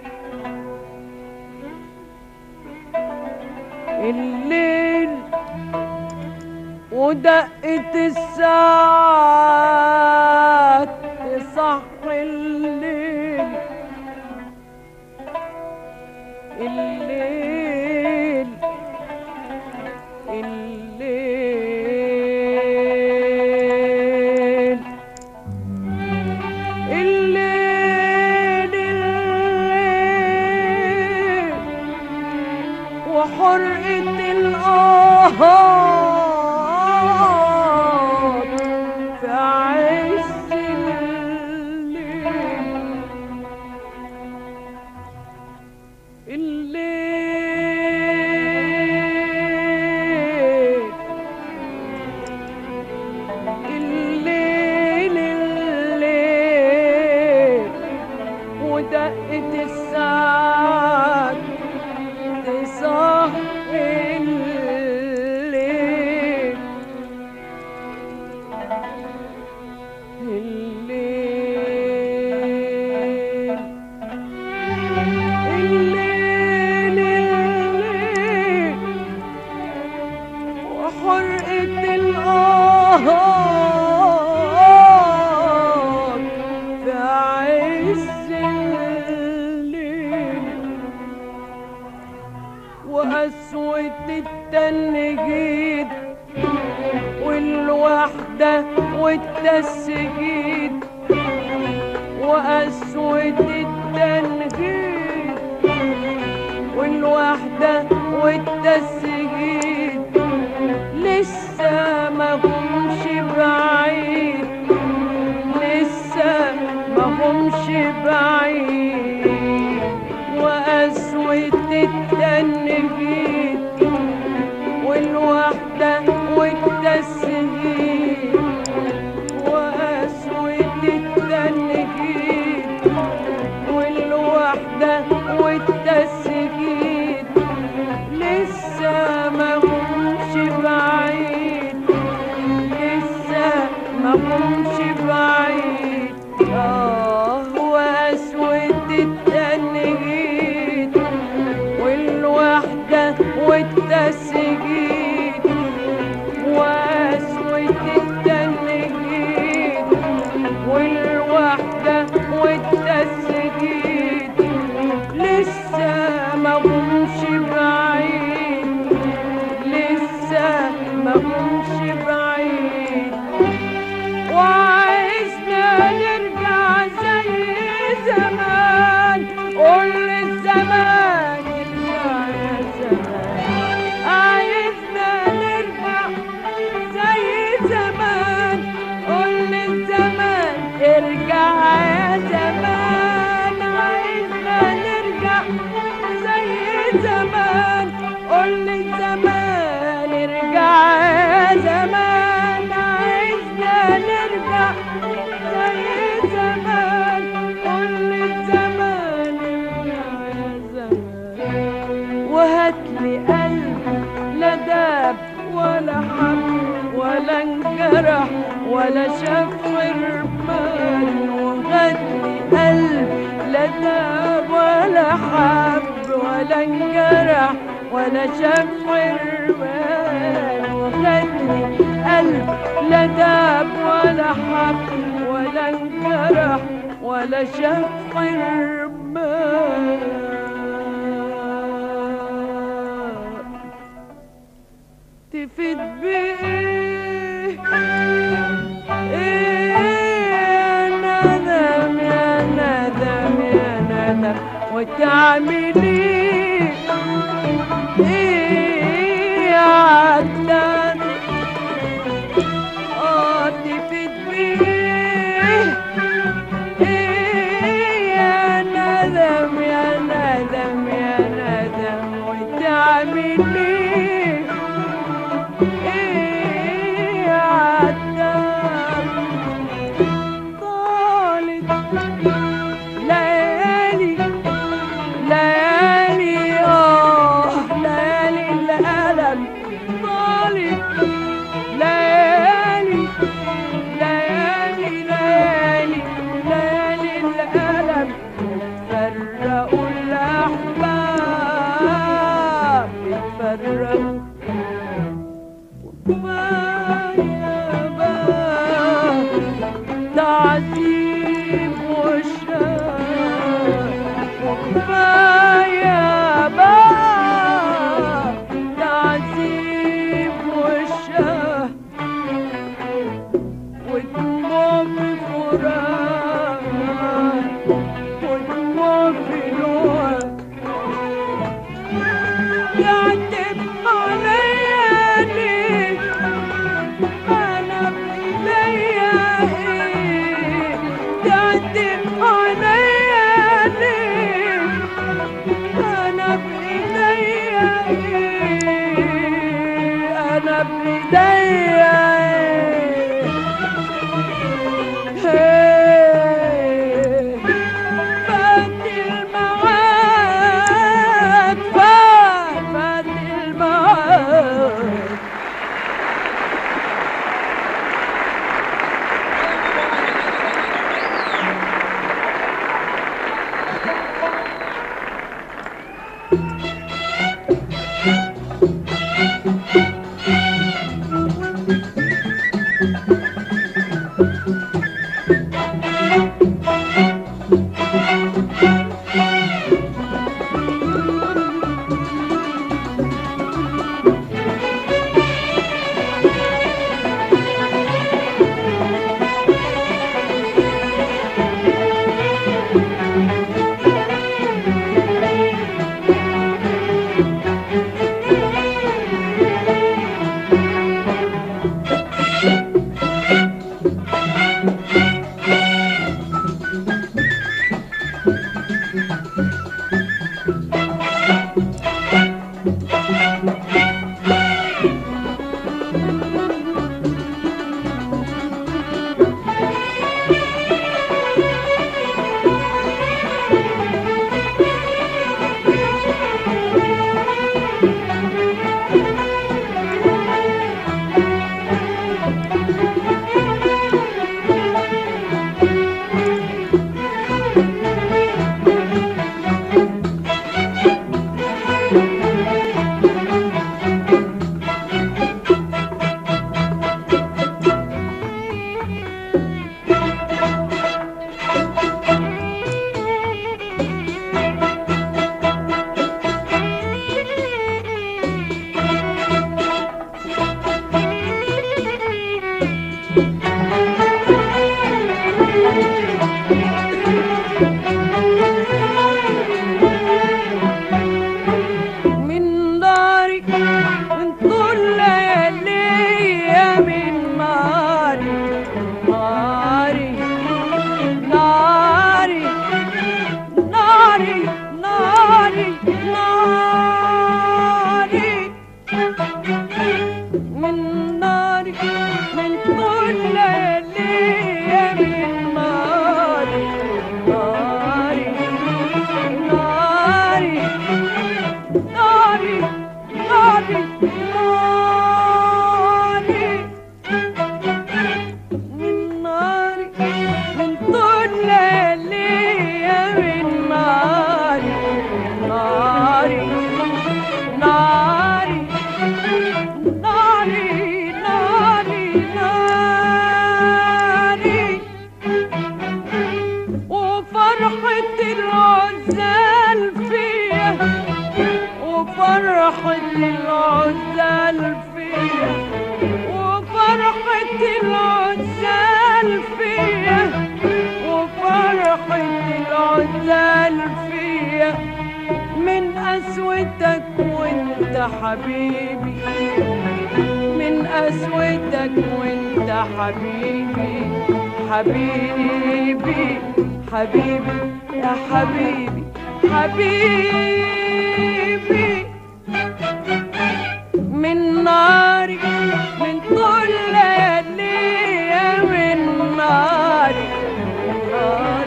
الليل ودقة الساعات تصحي الليل الليل الليل الليل الليل وحرقة الآهات في عز الليل الليل الليل الليل ودقة الساعات تصحي الليل الليل الليل الليل وحرقة الآهات في عز الليل وقسوة التنجيد والوحدة والتسجيد وقسوة التنجيد والوحدة والتسجيل لسه ما همش بعيد لسه ما همش بعيد وقسوة التنجيد والوحدة والتسجيل وقسوة التنجيد والوحدة والتسجيل لسه ما همش بعيد لسه ما همش بعيد آه وقسوة التنجيد والوحدة والتسجيل وقسوة التنجيد والوحدة والتسجيل لسه ما همش بعيد لسه ما همش بعيد وعايزنا نرجع زي زمان قول للزمان ارجع يا زمان عايزنا نرجع زي زمان قول للزمان ارجع يا زمان عايزنا نرجع زي زمان قول للزمان ارجع يا زمان عايزنا نرجع زي زمان قول للزمان ارجع يا زمان وهاتلي قلب لا داب ولا حب ولا انجرح ولا شاف حرمان وهاتلي قلب لا داب ولا حب ولا انجرح ولا شاف حرمان وهاتلي قلب لا داب ولا حب ولا انجرح ولا شاف حرمان تفيد بإيه إيه يا ندم يا ندم يا ندم وتعملي ايه يا عدنان اه تفيد بإيه ليالي ليالي اه ليالي الألم طالب ليالي ليالي ليالي ليالي الألم فرقوا الأحباب فرقوا وكفاية بقى تعذيب وشاق وكفاية بقى تعذيب وشاق ودموع في فراق ودموع في لوع يعتب عليا ليه انا بيديا ايه تعتب عليا ليه انا بايديا ايه انا بايديا ايه فات الميعاد فات فات الميعاد من ناري من طول ليالي من ناري ناري ناري ناري ناري ناري من ناري من طول ليالي من ناري ناري ناري ناري ناري ناري من ناري من طول ليالي من ناري ناري ناري ناري ناري ناري وفرحة العزال فيا وفرحة العزال فيا وفرحة العزال فيا وفرحة العزال فيا من قسوتك وانت حبيبي من قسوتك وانت حبيبي حبيبي حبيبي يا حبيبي حبيبي من ناري من طول ليالي من ناري ناري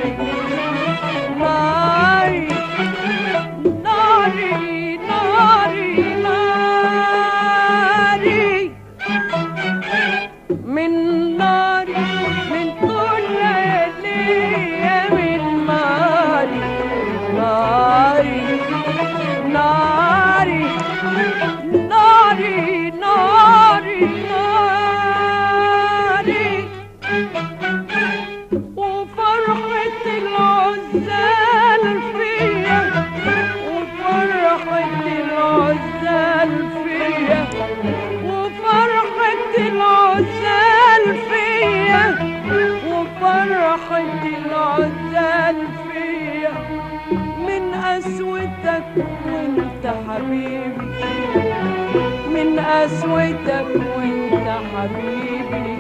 العزال فيا من قسوتك وانت حبيبي من قسوتك وانت حبيبي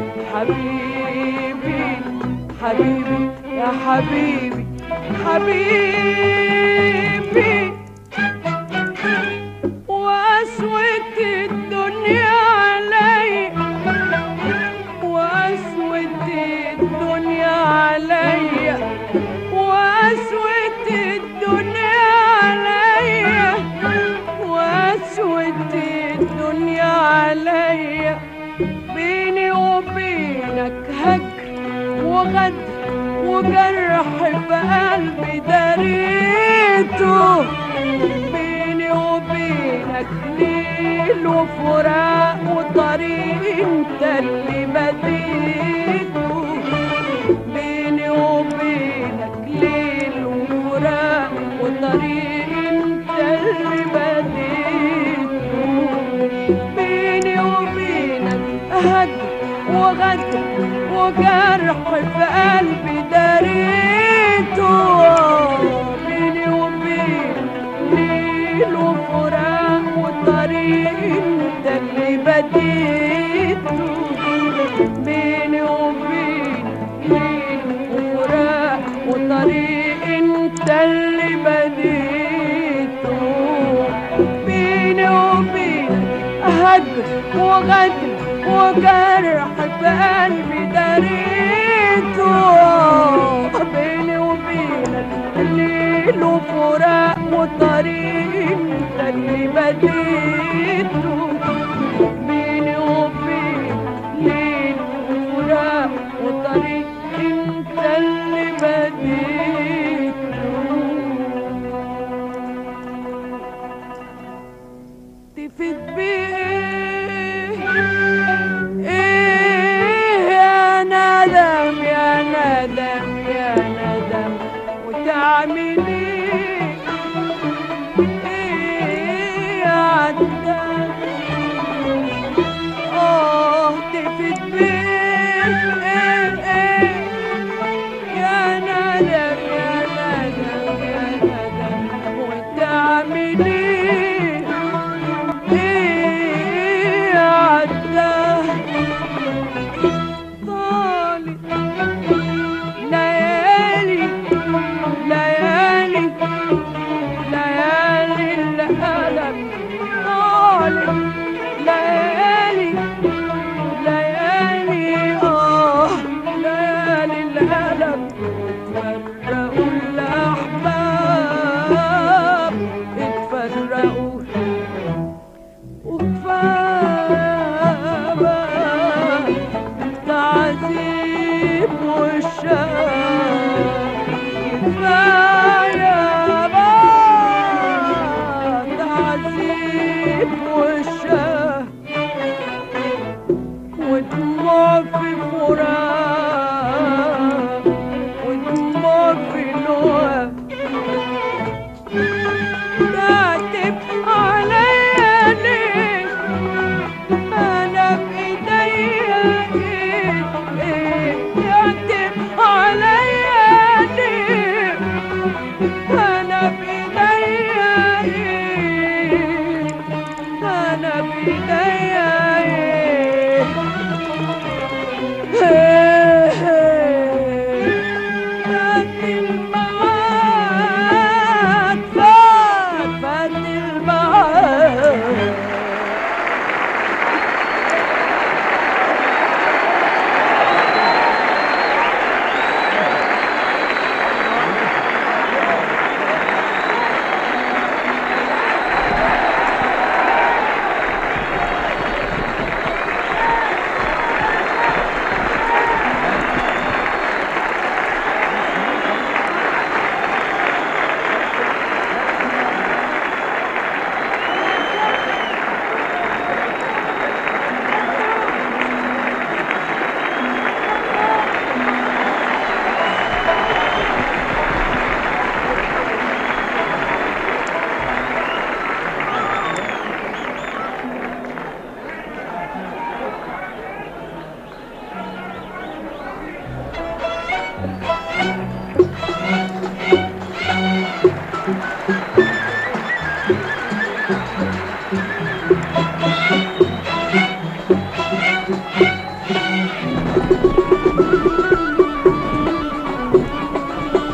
حبيبي حبيبي يا حبيبي حبيبي وقسوة الدنيا علي وقسوة الدنيا علي وقسوة الدنيا علي وقسوة الدنيا علي بيني وبينك هجر وغدر وجرح بقلبي دريته بيني وبينك ليل وفراق وطريق انت اللي بديته بيني وبينك ليل وفراق وطريق انت اللي بديته بيني وبينك هجر وغدر وجرح في قلبي دريته بيني وبينك ليل وفراق وطريق انت اللي بديته بيني وبينك ليل وفراق وطريق انت اللي بديته بيني وبينك هجر وغدر وجرح بقلبي دريته بيني وبينك الليل وفراق وطريق انت اللي بديته بيني وبينك ليل وفراق وطريق انت اللي بديته تفيد بيه ايه يا ندم يا ندم يا ندم وتعمل ايه ايه يا عدم اه تفيد بيه ايه ايه يا ندم يا ندم يا ندم وتعمل ايه ايه عداه طالي ليالي ليالي ليالي الألم طالي ليالي ليالي آه ليالي الألم اتفرقوا الأحباب اتفرقوا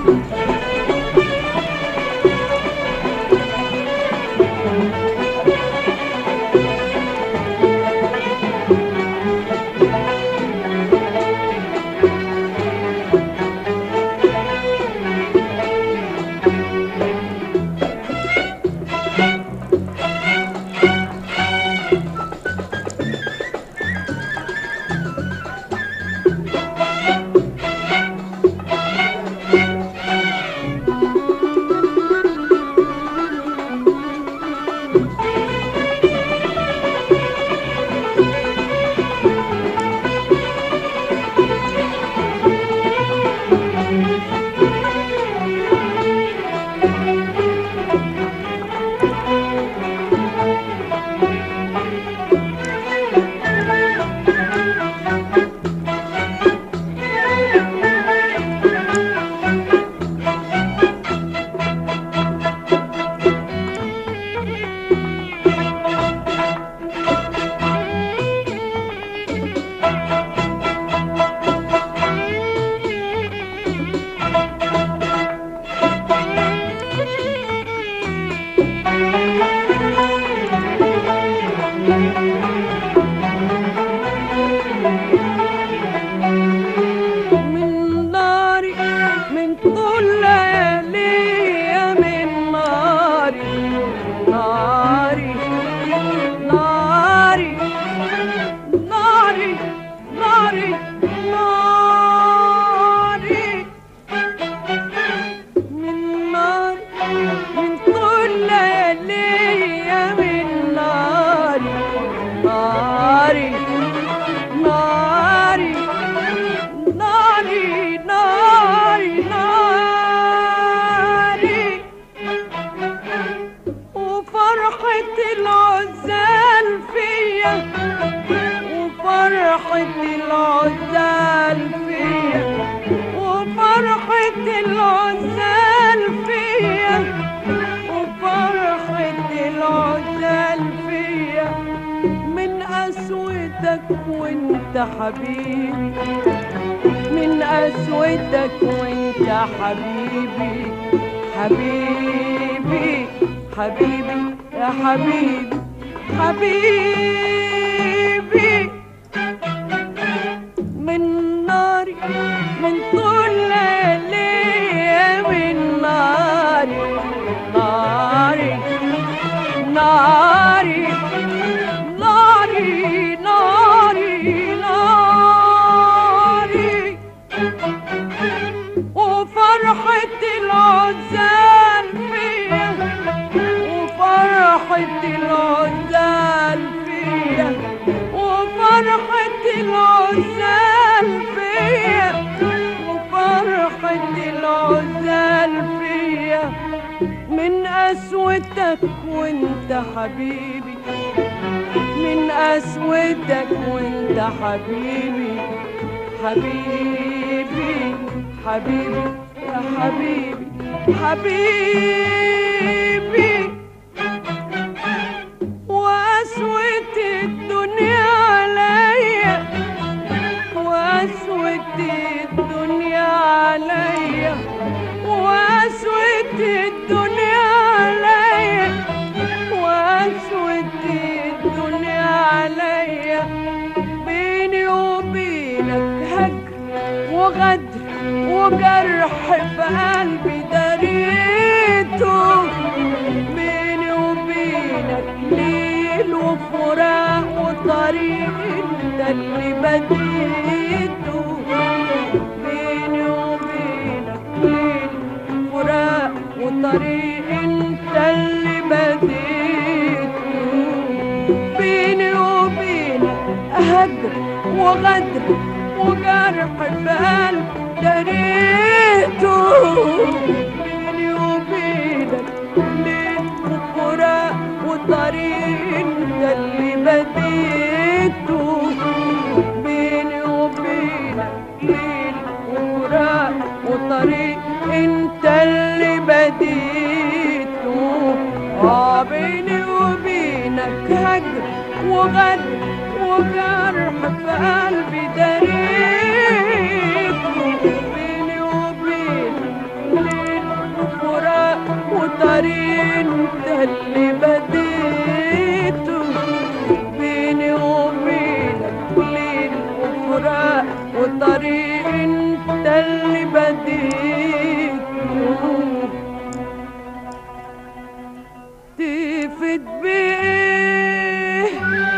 من ناري من طول ليالي من ناري ناري ناري ناري ناري ناري من نار من طول ليالي من ناري ناري ناري ناري ناري ناري وفرحة العزال فيا وفرحة العزال فيا وفرحة العزال فيا وفرحة العزال فيا من قسوتك وانت حبيبي من قسوتك وانت حبيبي حبيبي حبيبي يا حبيبي حبيبي من ناري من طول ليالي من ناري ناري ناري ناري ناري ناري وفرحة العزال فيا وفرحة العزال فيا وفرحة العزال فيا وفرحة العزال فيا من قسوتك وانت حبيبي من قسوتك وانت حبيبي حبيبي حبيبي يا حبيبي حبيبي وقسوة الدنيا عليا وقسوة الدنيا عليا وقسوة الدنيا عليا وقسوة الدنيا عليا بيني وبينك هجر وغدر وجرح في قلبي دريته بيني وبينك ليل وفراق وطريق انت اللي بديته بيني وبينك ليل وفراق وطريق انت اللي بديته بيني وبينك هجر وغدر وجرح في قلب دريته بيني وبينك ليل وفراق وطريق انت اللي بديته بيني وبينك ليل وفراق وطريق انت اللي بديته اه بيني وبينك هجر وغدر وجرح في قلبي دريته بيني وبينك وطريق انت اللي بديته بيني وبينك ليل وفراق وطريق انت اللي بديته تفت بيه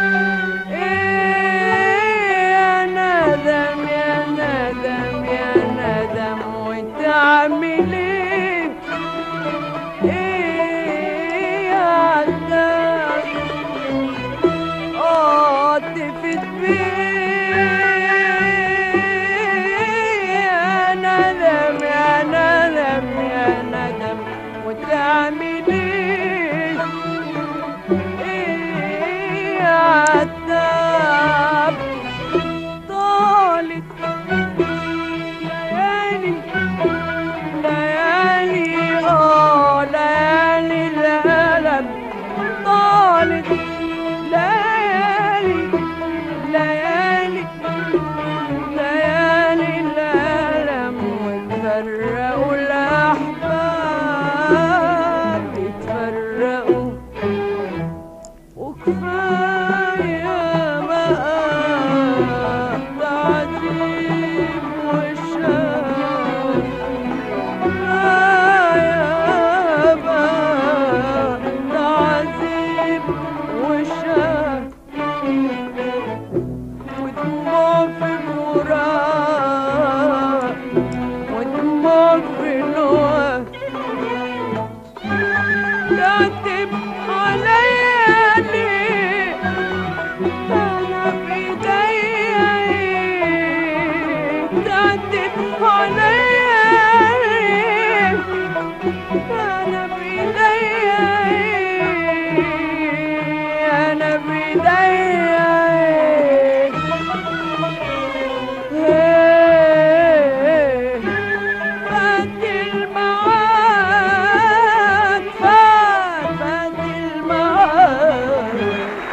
ايه يا ندم يا ندم يا ندم وتعمل ايه ايه يا عذاب اه تفت بيه يا ندم يا ندم يا ندم وتعمل ايه ايه يا عذاب طالت ليالي ليالي اه ليالي الألم طالت ليالي ليالي ليالي الألم وتفرقوا الأحباب يتفرقوا وكفاية بقى تعذيب وشاف كفاية بقى تعذيب وشاف ودموع في الفراق ودموع في الوقت كاتب عليا ليه انا بايديا ايه كاتب عليا ليه انا بايديا ايه انا بايديا ايه فات المعاد فات فات المعاد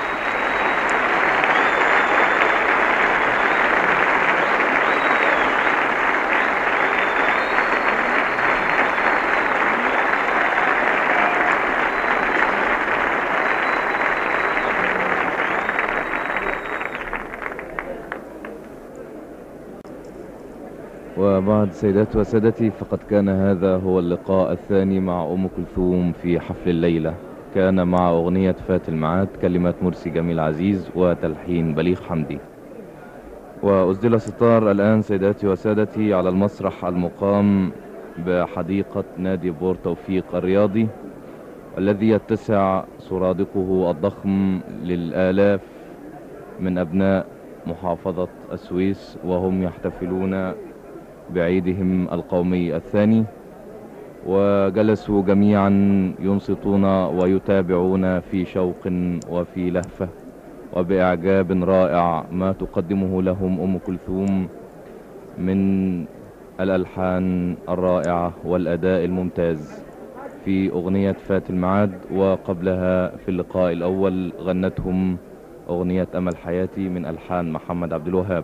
وبعد سيداتي وسادتي فقد كان هذا هو اللقاء الثاني مع أم كلثوم في حفل الليلة كان مع أغنية فات المعاد كلمات مرسي جميل عزيز وتلحين بليغ حمدي وأسدل ستار الآن سيداتي وسادتي على المسرح المقام بحديقة نادي بور توفيق الرياضي الذي يتسع سرادقه الضخم للآلاف من أبناء محافظة السويس وهم يحتفلون بعيدهم القومي الثاني وجلسوا جميعا ينصتون ويتابعون في شوق وفي لهفة وبإعجاب رائع ما تقدمه لهم أم كلثوم من الألحان الرائعة والأداء الممتاز في أغنية فات المعاد وقبلها في اللقاء الأول غنتهم أغنية أمل حياتي من ألحان محمد عبد الوهاب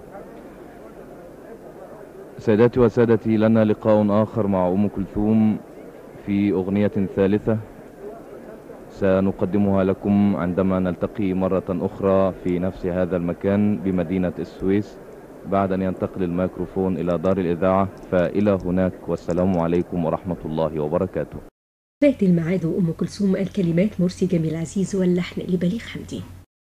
سيداتي وسادتي لنا لقاء آخر مع أم كلثوم في أغنية ثالثة سنقدمها لكم عندما نلتقي مرة أخرى في نفس هذا المكان بمدينة السويس بعد أن ينتقل الميكروفون إلى دار الإذاعة فإلى هناك والسلام عليكم ورحمة الله وبركاته فات الميعاد أم كلثوم الكلمات مرسي جميل عزيز واللحن لبليغ حمدي